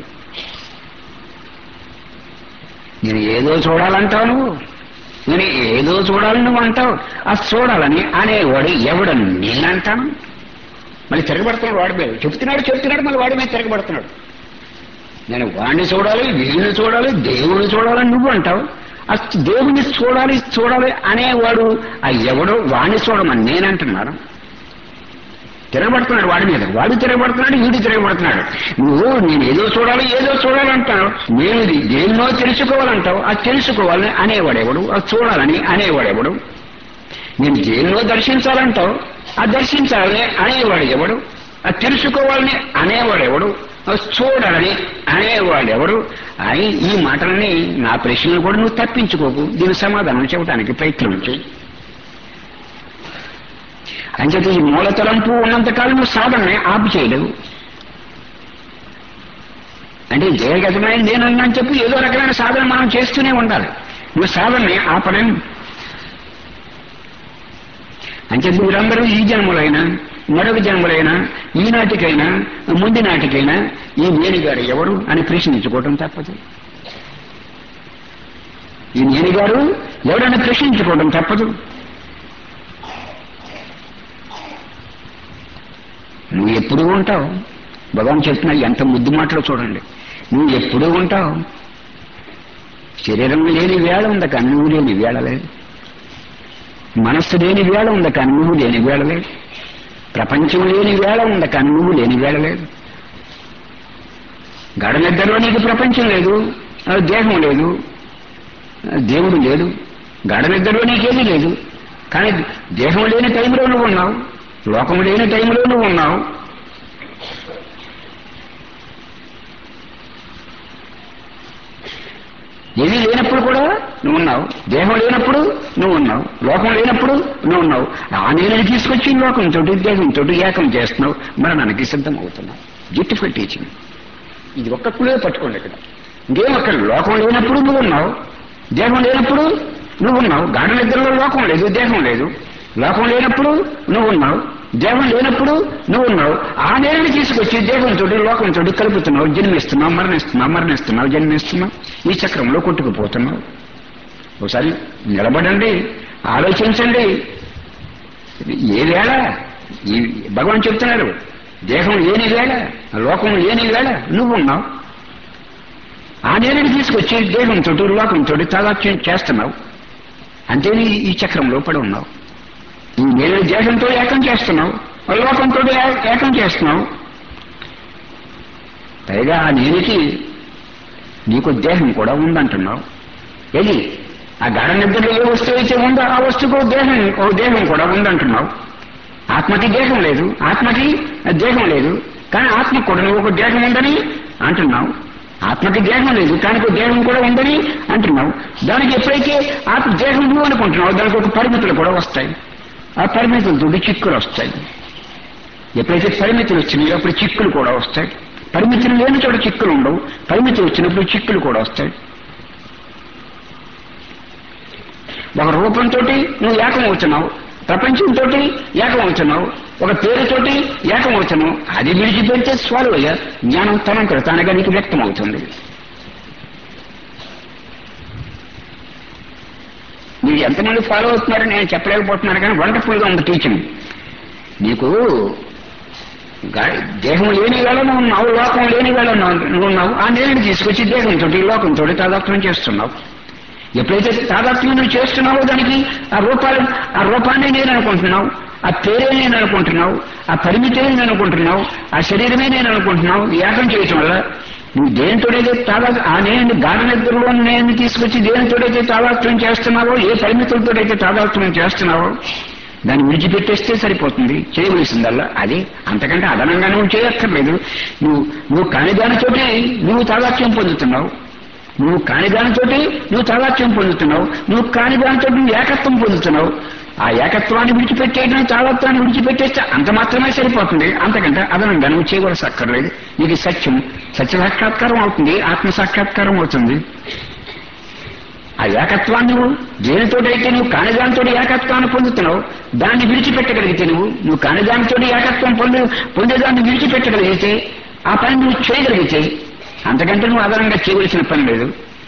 నేను ఏదో చూడాలంటావు నువ్వు నేను ఏదో చూడాలని నువ్వు అంటావు ఆ చూడాలని అనేవాడు ఎవడని నేనంటాను మళ్ళీ తిరగబడుతున్నాడు వాడి మీద చెప్తున్నాడు చెప్తున్నాడు మళ్ళీ వాడి మీద తిరగబడుతున్నాడు నేను వాడిని చూడాలి వీడిని చూడాలి దేవుడిని చూడాలని నువ్వు అంటావు ఆ దేవుని చూడాలి చూడాలి అనేవాడు ఆ ఎవడో వాణ్ణి చూడమని నేనంటున్నాను తిరగబడుతున్నాడు వాడి మీద వాడు తిరగబడుతున్నాడు వీడు తిరగబడుతున్నాడు నువ్వు నేను ఏదో చూడాలి ఏదో చూడాలంటావు నేను ఇది దేన్నో తెలుసుకోవాలంటావు అది తెలుసుకోవాలని అనేవాడెవడు అది చూడాలని అనేవాడెవడు నేను దేన్నో దర్శించాలంటావు అది దర్శించాలని అనేవాడు ఎవడు అది తెలుసుకోవాలని అనేవాడెవడు అది చూడాలని అనేవాడెవడు అని ఈ మాటలని నా ప్రశ్నలు కూడా నువ్వు తప్పించుకోకు దీని సమాధానం చెప్పడానికి ప్రయత్నం చేయి అంచేత ఈ మూల తలంపు ఉన్నంతకాలం నువ్వు సాధనని ఆపు చేయలేవు అంటే జయగతమైన నేనని చెప్పి ఏదో రకమైన సాధన మనం చేస్తూనే ఉండాలి నువ్వు సాధనని ఆపలేం అంచేత మీరందరూ ఈ జన్మలైనా మరొక జన్మలైనా ఈనాటికైనా ముందు నాటికైనా ఈ నేనుగారు ఎవరు అని ప్రశ్నించుకోవటం తప్పదు ఈ నేనుగారు ఎవడని ప్రశ్నించుకోవడం తప్పదు నువ్వు ఎప్పుడూ ఉంటావు భగవాన్ చెప్తున్నా ఎంత ముద్దు మాటలో చూడండి నువ్వు ఎప్పుడూ ఉంటావు శరీరం లేని వేళ ఉంది కానీ నువ్వు లేని వేళ లేదు మనస్సు లేని వేళ ఉంది కానీ నువ్వు లేని వేళ లేదు ప్రపంచం లేని వేళ ఉంది కానీ నువ్వు లేని వేళ లేదు గడ నిద్రలో నీకు ప్రపంచం లేదు ఆ దేహం లేదు ఆ దేవుడు లేడు గడ నిద్రలో నీకేమీ లేదు కానీ దేహం లేని టైంలో నువ్వు ఉన్నావు లోకం లేని టైంలో నువ్వు ఉన్నావు ఏమీ లేనప్పుడు కూడా నువ్వు ఉన్నావు దేహం లేనప్పుడు నువ్వు ఉన్నావు లోకం లేనప్పుడు నువ్వు ఉన్నావు ఆ నేను తీసుకొచ్చి లోకంతో దేహంతో ఏకం చేస్తున్నావు మరణానికి సిద్ధం అవుతున్నావు బ్యూటిఫుల్ టీచింగ్ ఇది ఒక్క కులే పట్టుకోండి ఇక్కడ ఇంకేం అక్కడ లోకం లేనప్పుడు నువ్వు ఉన్నావు దేహం లేనప్పుడు నువ్వు ఉన్నావు గాఢ నిద్రలో లోకం లేదు దేహం లేదు లోకం లేనప్పుడు నువ్వు ఉన్నావు దేహం లేనప్పుడు నువ్వు ఉన్నావు ఆ నేలని తీసుకొచ్చి దేహంతో లోకంతో కలుపుతున్నావు జన్మిస్తున్నావు మరణిస్తున్నావు మరణిస్తున్నావు జన్మిస్తున్నావు ఈ చక్రంలో కొట్టుకుపోతున్నావు ఒకసారి నిలబడండి ఆలోచించండి ఏ వేళ ఈ భగవాన్ చెప్తున్నారు దేహం లేని వేళ లోకం లేని వేళ నువ్వు ఉన్నావు ఆ నేలని తీసుకొచ్చి దేహంతో లోకంతో తాదాత్యం చేస్తున్నావు అంతేని ఈ చక్రంలో పడి ఉన్నావు ఈ నేను దేశంతో ఏకం చేస్తున్నావు లోకంతో ఏ- ఏకం చేస్తున్నావు పైగా ఆ నేనికి నీకు దేహం కూడా ఉందంటున్నావు ఏది ఆ గాఢ నిద్రలో ఏ వస్తువు అయితే ఉందో ఆ వస్తువుకు ఓ దేహం ఓ దేహం కూడా ఉందంటున్నావు ఆత్మకి దేహం లేదు ఆత్మకి దేహం లేదు కానీ ఆత్మకు కూడా నువ్వు ఒక దేహం ఉందని అంటున్నావు ఆత్మకి దేహం లేదు కానీ ఒక దేహం కూడా ఉందని అంటున్నావు దానికి ఎప్పుడైతే ఆత్మ దేహం నువ్వు అనుకుంటున్నావు దానికి ఒక పరిమితులు కూడా వస్తాయి ఆ పరిమితులతో చిక్కులు వస్తాయి ఎప్పుడైతే పరిమితులు వచ్చినాయో అప్పుడు చిక్కులు కూడా వస్తాయి పరిమితులు లేని చోట చిక్కులు ఉండవు పరిమితులు వచ్చినప్పుడు చిక్కులు కూడా వస్తాయి ఒక రూపంతో నువ్వు ఏకం అవుతున్నావు ప్రపంచంతో ఏకం అవుతున్నావు ఒక పేరుతోటి ఏకం అవుతున్నావు అది విడిచిపెడితే స్వాలు అయ్యా జ్ఞానం తనంతట తానుగా నీకు వ్యక్తం అవుతుంది మీరు ఎంతమంది ఫాలో అవుతున్నారో నేను చెప్పలేకపోతున్నాను కానీ వండర్ఫుల్ గా ఉంది టీచింగ్ నీకు గా- దేహం లేని వేళ నువ్వు ఉన్నావు లోకం లేని వేళ ఉన్నావు- నువ్వు ఉన్నావు ఆ నేను తీసుకొచ్చి దేహంతో లోకంతో తాదాత్మ్యం చేస్తున్నావు ఎప్పుడైతే తాదాత్మ్యం నువ్వు చేస్తున్నావో దానికి ఆ రూపాలు ఆ రూపాన్ని నేను అనుకుంటున్నావు ఆ పేరే నేను అనుకుంటున్నావు ఆ పరిమితే నేను అనుకుంటున్నావు ఆ శరీరమే నేను అనుకుంటున్నావు ఏకం చేయటం వల్ల నువ్వు దేనితోడైతే తాదా ఆ నేను గాఢ నిద్రలో నేను తీసుకొచ్చి దేనితోడైతే తాదాత్మ్యం చేస్తున్నావో ఏ పరిమితులతోడైతే తాదాత్మ్యం చేస్తున్నావో దాన్ని విడిచిపెట్టేస్తే సరిపోతుంది చేయవలసిందల్లా అది అంతకంటే అదనంగా నువ్వు చేయక్కర్లేదు నువ్వు నువ్వు కాని దానితోటి నువ్వు తాదాత్మ్యం పొందుతున్నావు నువ్వు కాని దానితోటి నువ్వు తాదాత్మ్యం పొందుతున్నావు నువ్వు కాని దానితో నువ్వు ఏకత్వం పొందుతున్నావు ఆ ఏకత్వాన్ని విడిచిపెట్టేయడం తాదాత్వాన్ని విడిచిపెట్టేస్తే అంత మాత్రమే సరిపోతుంది అంతకంటే అదనంగా నువ్వు చేయవలసి అక్కర్లేదు ఇది సత్యం సత్య సాక్షాత్కారం అవుతుంది ఆత్మ సాక్షాత్కారం అవుతుంది ఆ ఏకత్వాన్ని నువ్వు దేనితోటైతే నువ్వు కానిదానితో ఏకత్వాన్ని పొందుతున్నావు దాన్ని విడిచిపెట్టగలిగితే నువ్వు నువ్వు కానిదానితో ఏకత్వం పొంది పొందేదాన్ని విడిచిపెట్టగలిగితే ఆ పని నువ్వు చేయగలిగితే అంతకంటే నువ్వు అదనంగా చేయవలసిన పని లేదు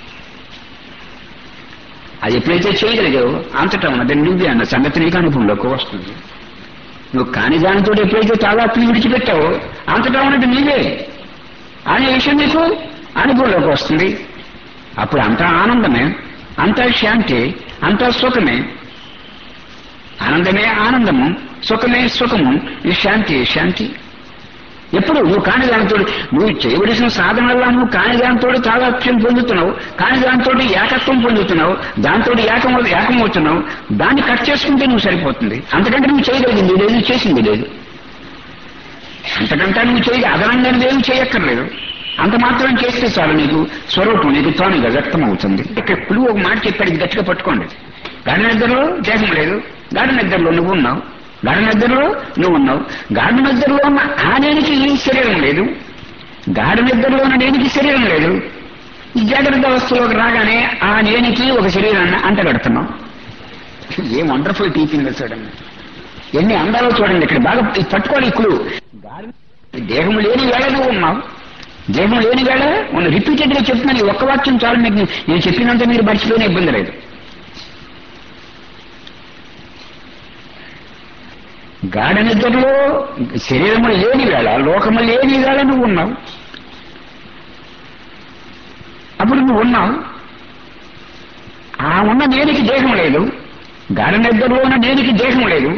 అది ఎప్పుడైతే చేయగలిగావో అంతటా ఉన్నది నువ్వే అన్న సంగతి నీకు అనుభవంలోకి వస్తుంది నువ్వు కాని దానితో ఎప్పుడైతే తాదాత్మ్యం విడిచిపెట్టావో అంతటా ఉన్నది నీవే అనే విషయం నీకు అనుభవంలోకి వస్తుంది అప్పుడు అంతా ఆనందమే అంతా శాంతి అంతా సుఖమే ఆనందమే ఆనందము సుఖమే సుఖము ఈ శాంతి శాంతి ఎప్పుడు నువ్వు కాని దానితో నువ్వు చేయవలసిన సాధనల్లో నువ్వు కాని దానితో తాదాత్మ్యం పొందుతున్నావు కాని దానితో ఏకత్వం పొందుతున్నావు దాంతో ఏకం ఏకం అవుతున్నావు దాన్ని కట్ చేసుకుంటే నువ్వు సరిపోతుంది అంతకంటే నువ్వు చేయగలిగింది లేదు చేసింది లేదు అంతకంటే నువ్వు చేయ అదనంగా నువ్వేం చేయక్కర్లేదు అంత మాత్రం చేస్తే చాలు నీకు స్వరూపం నీకు తానుగా వ్యక్తం అవుతుంది ఇక్కడ పులువు ఒక మాట చెప్పాడు ఇది గట్టిగా పట్టుకోండి గాఢ నిద్రలో దేహం లేదు గాఢ నిద్రలో నువ్వు ఉన్నావు గాఢ నిద్రలో నువ్వు ఉన్నావు గాఢ నిద్రలో ఉన్న ఆ నేనికి శరీరం లేదు గాఢ నిద్రలో ఉన్న నేనికి శరీరం లేదు ఈ జాగ్రత్త అవస్థలోకి రాగానే ఆ నేనికి ఒక శరీరాన్ని అంటగడుతున్నాం ఏం వండర్ఫుల్ టీచింగ్ చూడండి ఎన్ని అందాలో చూడండి ఇక్కడ బాగా ఇది పట్టుకోవాలి ఇప్పుడు దేహం లేని వేళ నువ్వు ఉన్నావు దేహం లేని వేళ ఉన్న రిపీటెడ్ గా చెప్తున్నాను ఈ ఒక్క వాక్యం చాలు మీకు నేను చెప్పినంత మీరు మర్చిపోయిన ఇబ్బంది లేదు గాఢ నిద్రలో శరీరము లేని వేళ లోకము లేని వేళ నువ్వు ఉన్నావు అప్పుడు నువ్వు ఉన్నావు ఆ ఉన్న నేనికి దేహం లేదు గాఢ నిద్రలో ఉన్న నేనికి దేహం లేదు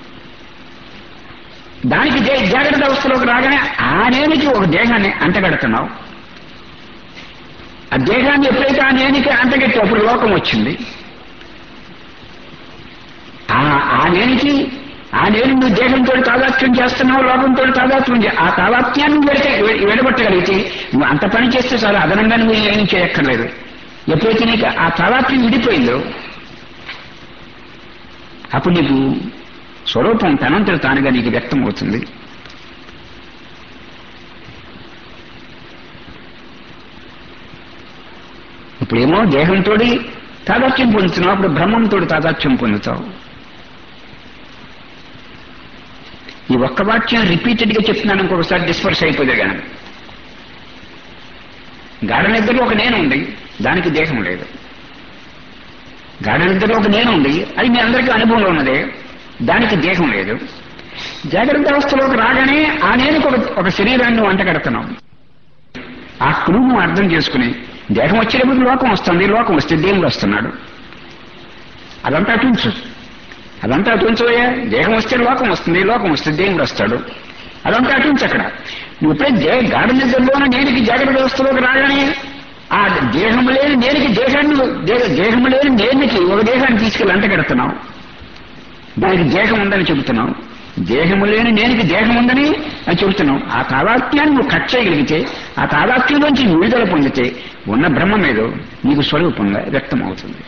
దానికి జా- జాగ్రత్త అవస్థలోకి రాగానే ఆ నేనికి ఒక దేహాన్ని అంటగడుతున్నావు ఆ దేహాన్ని ఎప్పుడైతే ఆ నేనికి అంటగట్టి అప్పుడు లోకం వచ్చింది ఆ ఆ నేనికి ఆ నేను నువ్వు దేహంతో తాదాత్మ్యం చేస్తున్నావు లోకంతో తాదాత్మ్యం చే- ఆ తాదాత్మ్యాన్ని విడతే విడబట్టగలిగితే నువ్వు అంత పని చేస్తే చాలు అదనంగా నువ్వు ఏం చేయక్కర్లేదు ఎప్పుడైతే నీకు ఆ తాదాత్మ్యం విడిపోయిందో అప్పుడు నీకు స్వరూపం తనంతట తానుగా నీకు వ్యక్తం అవుతుంది ఇప్పుడేమో దేహంతో తాదాత్యం పొందుతున్నావు అప్పుడు బ్రహ్మంతో తాదాత్యం పొందుతావు ఈ ఒక్క వాక్యం రిపీటెడ్ గా చెప్తున్నాను ఇంకొకసారి డిస్పర్స్ అయిపోతే కానీ గాఢ నిద్రలో ఒక నేను ఉంది దానికి దేహం లేదు గాఢ నిద్రలో ఒక నేను ఉంది అది మీ అందరికీ అనుభవంలో ఉన్నదే దానికి దేహం లేదు జాగ్రత్త అవస్థలోకి రాగానే ఆ నేను ఒక ఒక శరీరాన్ని వంట కడుతున్నాం ఆ క్రూను అర్థం చేసుకుని దేహం వచ్చేటప్పుడు లోకం వస్తుంది లోకం వస్తే దేవుడు వస్తున్నాడు అదంతా అటుంచు అదంతా అటుంచోయా దేహం వస్తే లోకం వస్తుంది లోకం వస్తే దేవుడు వస్తాడు అదంతా అటుంచు అక్కడ నువ్వు ఎప్పుడే దే గాఢ నిద్రలోన నేనికి జాగ్రత్త వ్యవస్థలోకి రాగానే ఆ దేహం లేని నేనికి దేహాన్ని దే- దేహం లేని నేనికి ఒక దేహాన్ని తీసుకెళ్ళి అంట కడుతున్నావు దానికి దేహం ఉందని చెబుతున్నావు దేహము లేని నేనికి దేహం ఉందని అని చెబుతున్నావు ఆ తాదాత్మ్యాన్ని నువ్వు కట్ చేయగలిగితే ఆ తాదాత్మ్యంలోంచి విడుదల పొందితే ఉన్న బ్రహ్మ మీద నీకు స్వరూపంగా వ్యక్తం అవుతుంది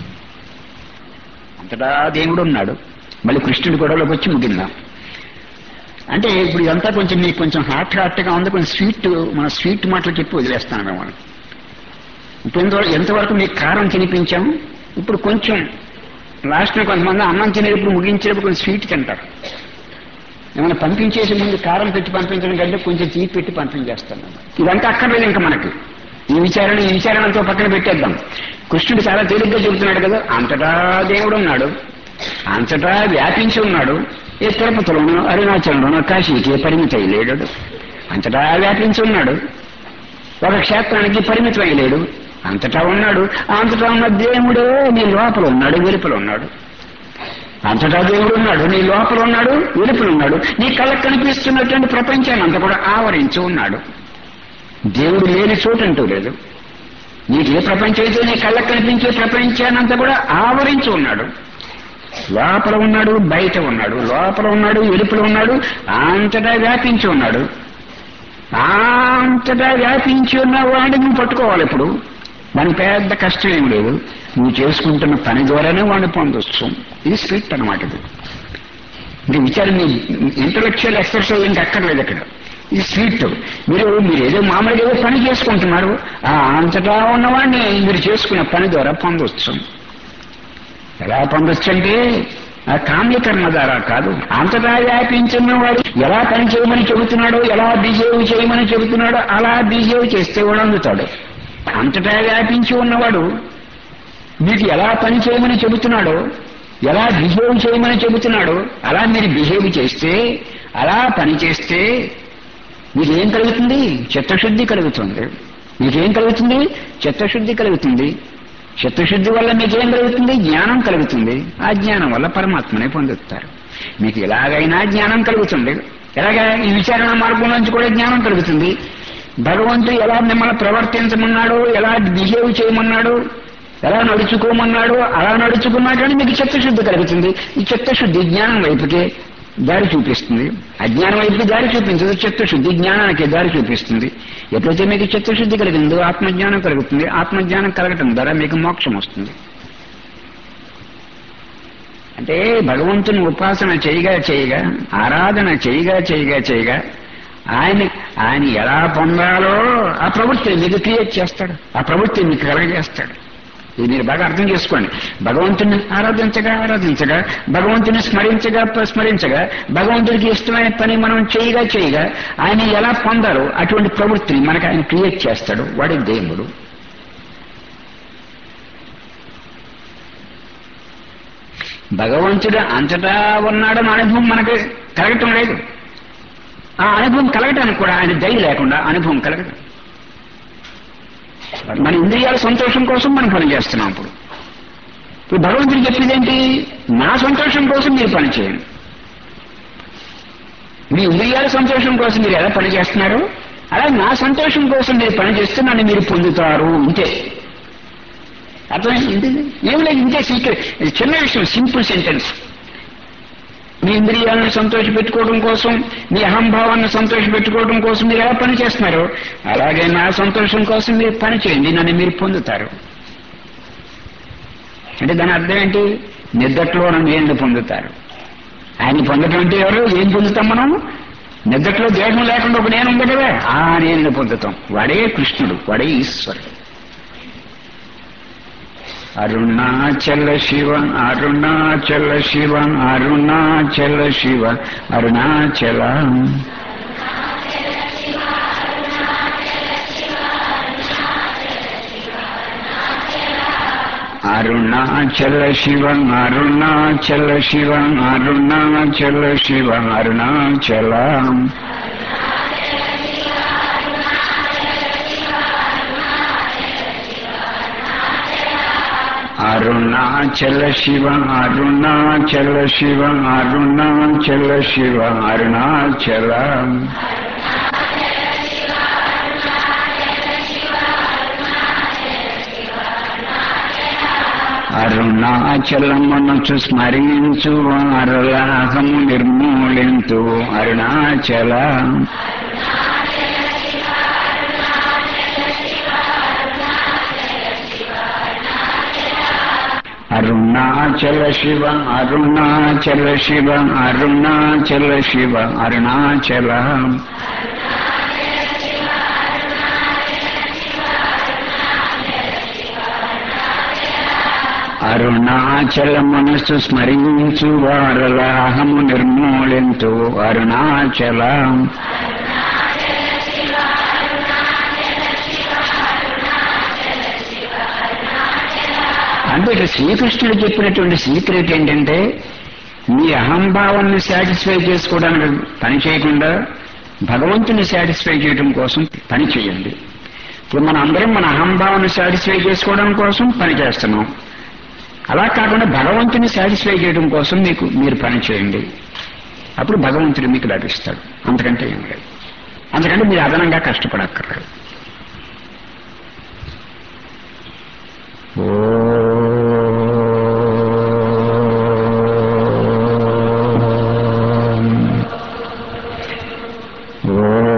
అంతటా దేవుడు ఉన్నాడు మళ్ళీ కృష్ణుడి గొడవలోకి వచ్చి ముగిందాం అంటే ఇప్పుడు ఇదంతా కొంచెం మీకు కొంచెం హాట్ హాట్గా ఉంది కొంచెం స్వీట్ మన స్వీట్ మాటలు చెప్పి వదిలేస్తాను మేము ఇప్పుడు ఎంతవరకు ఎంతవరకు మీకు కారం తినిపించాం ఇప్పుడు కొంచెం లాస్ట్లో కొంతమంది అన్నం తినేటప్పుడు ముగించేటప్పుడు కొంచెం స్వీట్ తింటారు ఏమైనా పంపించేసి ముందు కారం పెట్టి పంపించడం కంటే కొంచెం తీపి పెట్టి పంపించేస్తాను ఇదంతా అక్కర్లేదు ఇంకా మనకి ఈ విచారణ ఈ విచారణతో పక్కన పెట్టేద్దాం కృష్ణుడు చాలా తేలిగ్గా చెబుతున్నాడు కదా అంతటా దేవుడు ఉన్నాడు అంతటా వ్యాపించి ఉన్నాడు ఏ తిరుపతిలోనూ అరుణాచలంలోనూ కాశీకి పరిమితి లేడు అంతటా వ్యాపించి ఉన్నాడు ఒక క్షేత్రానికి పరిమితమై లేడు అంతటా ఉన్నాడు అంతటా ఉన్న దేవుడే నీ లోపల ఉన్నాడు వెలుపల ఉన్నాడు అంతటా దేవుడు ఉన్నాడు నీ లోపల ఉన్నాడు వెలుపల ఉన్నాడు నీ కళ్ళకు కనిపిస్తున్నటువంటి ప్రపంచాన్ని అంతా కూడా ఆవరించి ఉన్నాడు దేవుడు లేని చోటంటూ లేదు నీకు ఏ ప్రపంచం అయితే నీ కళ్ళకు కనిపించే ప్రపంచాన్ని అంతా కూడా ఆవరించి ఉన్నాడు లోపల ఉన్నాడు బయట ఉన్నాడు లోపల ఉన్నాడు వెలుపల ఉన్నాడు అంతటా వ్యాపించి ఉన్నాడు అంతటా వ్యాపించి ఉన్న వాడిని నువ్వు పట్టుకోవాలి ఇప్పుడు దానికి పెద్ద కష్టం ఏం లేదు నువ్వు చేసుకుంటున్న పని ద్వారానే వాడిని పొందొచ్చు ఇది స్వీట్ అనమాట ఇది ఇది విచారం ఇంటలెక్చువల్ ఎక్సర్సైజ్ ఇంకా అక్కర్లేదు అక్కడ ఇది స్వీట్ మీరు మీరు ఏదో మామూలుగా ఏదో పని చేసుకుంటున్నారు ఆ అంతటా ఉన్నవాడిని మీరు చేసుకున్న పని ద్వారా పొందొచ్చు ఎలా పొందొచ్చు అంటే ఆ కామ్యకర్మ ద్వారా కాదు అంతటా వ్యాపించిన వాడు ఎలా పని చేయమని చెబుతున్నాడో ఎలా బిహేవ్ చేయమని చెబుతున్నాడో అలా బిహేవ్ చేస్తే వాడు అందుతాడు అంతటా వ్యాపించి ఉన్నవాడు మీకు ఎలా పని చేయమని చెబుతున్నాడో ఎలా బిహేవ్ చేయమని చెబుతున్నాడో అలా మీరు బిహేవ్ చేస్తే అలా పని చేస్తే మీకేం కలుగుతుంది చిత్తశుద్ధి కలుగుతుంది మీకేం కలుగుతుంది చిత్తశుద్ధి కలుగుతుంది చిత్తశుద్ధి వల్ల మీకేం కలుగుతుంది జ్ఞానం కలుగుతుంది ఆ జ్ఞానం వల్ల పరమాత్మనే పొందుతారు మీకు ఎలాగైనా జ్ఞానం కలుగుతుంది ఎలాగా ఈ విచారణ మార్గం నుంచి కూడా జ్ఞానం కలుగుతుంది భగవంతుడు ఎలా మిమ్మల్ని ప్రవర్తించమన్నాడు ఎలా బిహేవ్ చేయమన్నాడు ఎలా నడుచుకోమన్నాడు అలా నడుచుకున్నా కానీ మీకు చిత్తశుద్ధి కలుగుతుంది ఈ చిత్తశుద్ధి జ్ఞానం వైపుకే దారి చూపిస్తుంది అజ్ఞానం వైపుకి దారి చూపించదు చిత్తశుద్ధి జ్ఞానానికి దారి చూపిస్తుంది ఎప్పుడైతే మీకు చిత్తశుద్ధి కలిగిందో ఆత్మజ్ఞానం కలుగుతుంది ఆత్మజ్ఞానం కలగటం ద్వారా మీకు మోక్షం వస్తుంది అంటే భగవంతుని ఉపాసన చేయగా చేయగా ఆరాధన చేయగా చేయగా చేయగా ఆయన ఆయన ఎలా పొందాలో ఆ ప్రవృత్తిని మీకు క్రియేట్ చేస్తాడు ఆ ప్రవృత్తిని మీకు కలగజేస్తాడు ఇది మీరు బాగా అర్థం చేసుకోండి భగవంతుని ఆరాధించగా ఆరాధించగా భగవంతుని స్మరించగా స్మరించగా భగవంతుడికి ఇష్టమైన పని మనం చేయగా చేయగా ఆయన ఎలా పొందాలో అటువంటి ప్రవృత్తిని మనకు ఆయన క్రియేట్ చేస్తాడు వాడి దేవుడు భగవంతుడు అంతటా ఉన్నాడని అనుభవం మనకి కలగటం లేదు ఆ అనుభవం కలగటానికి కూడా ఆయన దయ లేకుండా అనుభవం కలగదు మన ఇంద్రియాల సంతోషం కోసం మనం పని చేస్తున్నాం ఇప్పుడు ఇప్పుడు భగవంతుడు చెప్పింది ఏంటి నా సంతోషం కోసం మీరు పని చేయండి మీ ఇంద్రియాల సంతోషం కోసం మీరు ఎలా పని చేస్తున్నారు అలా నా సంతోషం కోసం మీరు పని చేస్తే నన్ను మీరు పొందుతారు ఇంతే అర్థమైంది ఏం లేదు ఇంతే సీక్రెట్ ఇది చిన్న విషయం సింపుల్ సెంటెన్స్ మీ ఇంద్రియాలను సంతోష పెట్టుకోవడం కోసం మీ అహంభావాన్ని సంతోష పెట్టుకోవడం కోసం మీరు ఎలా పని చేస్తున్నారు అలాగే నా సంతోషం కోసం మీరు పని చేయండి నన్ను మీరు పొందుతారు అంటే దాని అర్థం ఏంటి నిద్దట్లో నేను పొందుతారు ఆయన పొందటం అంటే ఎవరు ఏం పొందుతాం మనం నిద్దట్లో దేహం లేకుండా ఒక నేను ఉంది కదా ఆ నేను పొందుతాం వాడే కృష్ణుడు వాడే ఈశ్వరుడు అరుణాచల శివ అరుణాచల శివ అరుణాచల శివ అరుణాచల అరుణాచల శివ అరుణాచల శివ అరుణాచల శివ అరుణాచల అరుణాచల శివ అరుణాచల శివ అరుణాచల శివ అరుణాచల అరుణాచలమును స్మరించు అరులాహము నిర్మూలింతు అరుణాచల అరుణాచల శివ అరుణాచల శివ అరుణాచల శివ అరుణాచల అరుణాచల మనస్సు స్మరించు వారలాహము నిర్మూలించు అరుణాచల అంటే ఇక్కడ శ్రీకృష్ణుడు చెప్పినటువంటి సీక్రెట్ ఏంటంటే మీ అహంభావాన్ని సాటిస్ఫై చేసుకోవడానికి పని చేయకుండా భగవంతుని సాటిస్ఫై చేయడం కోసం పని చేయండి ఇప్పుడు మన అందరం మన అహంభావాన్ని సాటిస్ఫై చేసుకోవడం కోసం పని చేస్తున్నాం అలా కాకుండా భగవంతుని సాటిస్ఫై చేయడం కోసం మీకు మీరు పని చేయండి అప్పుడు భగవంతుడు మీకు లభిస్తాడు అంతకంటే ఏం లేదు అంతకంటే మీరు అదనంగా కష్టపడక్కర్లేదు ఓ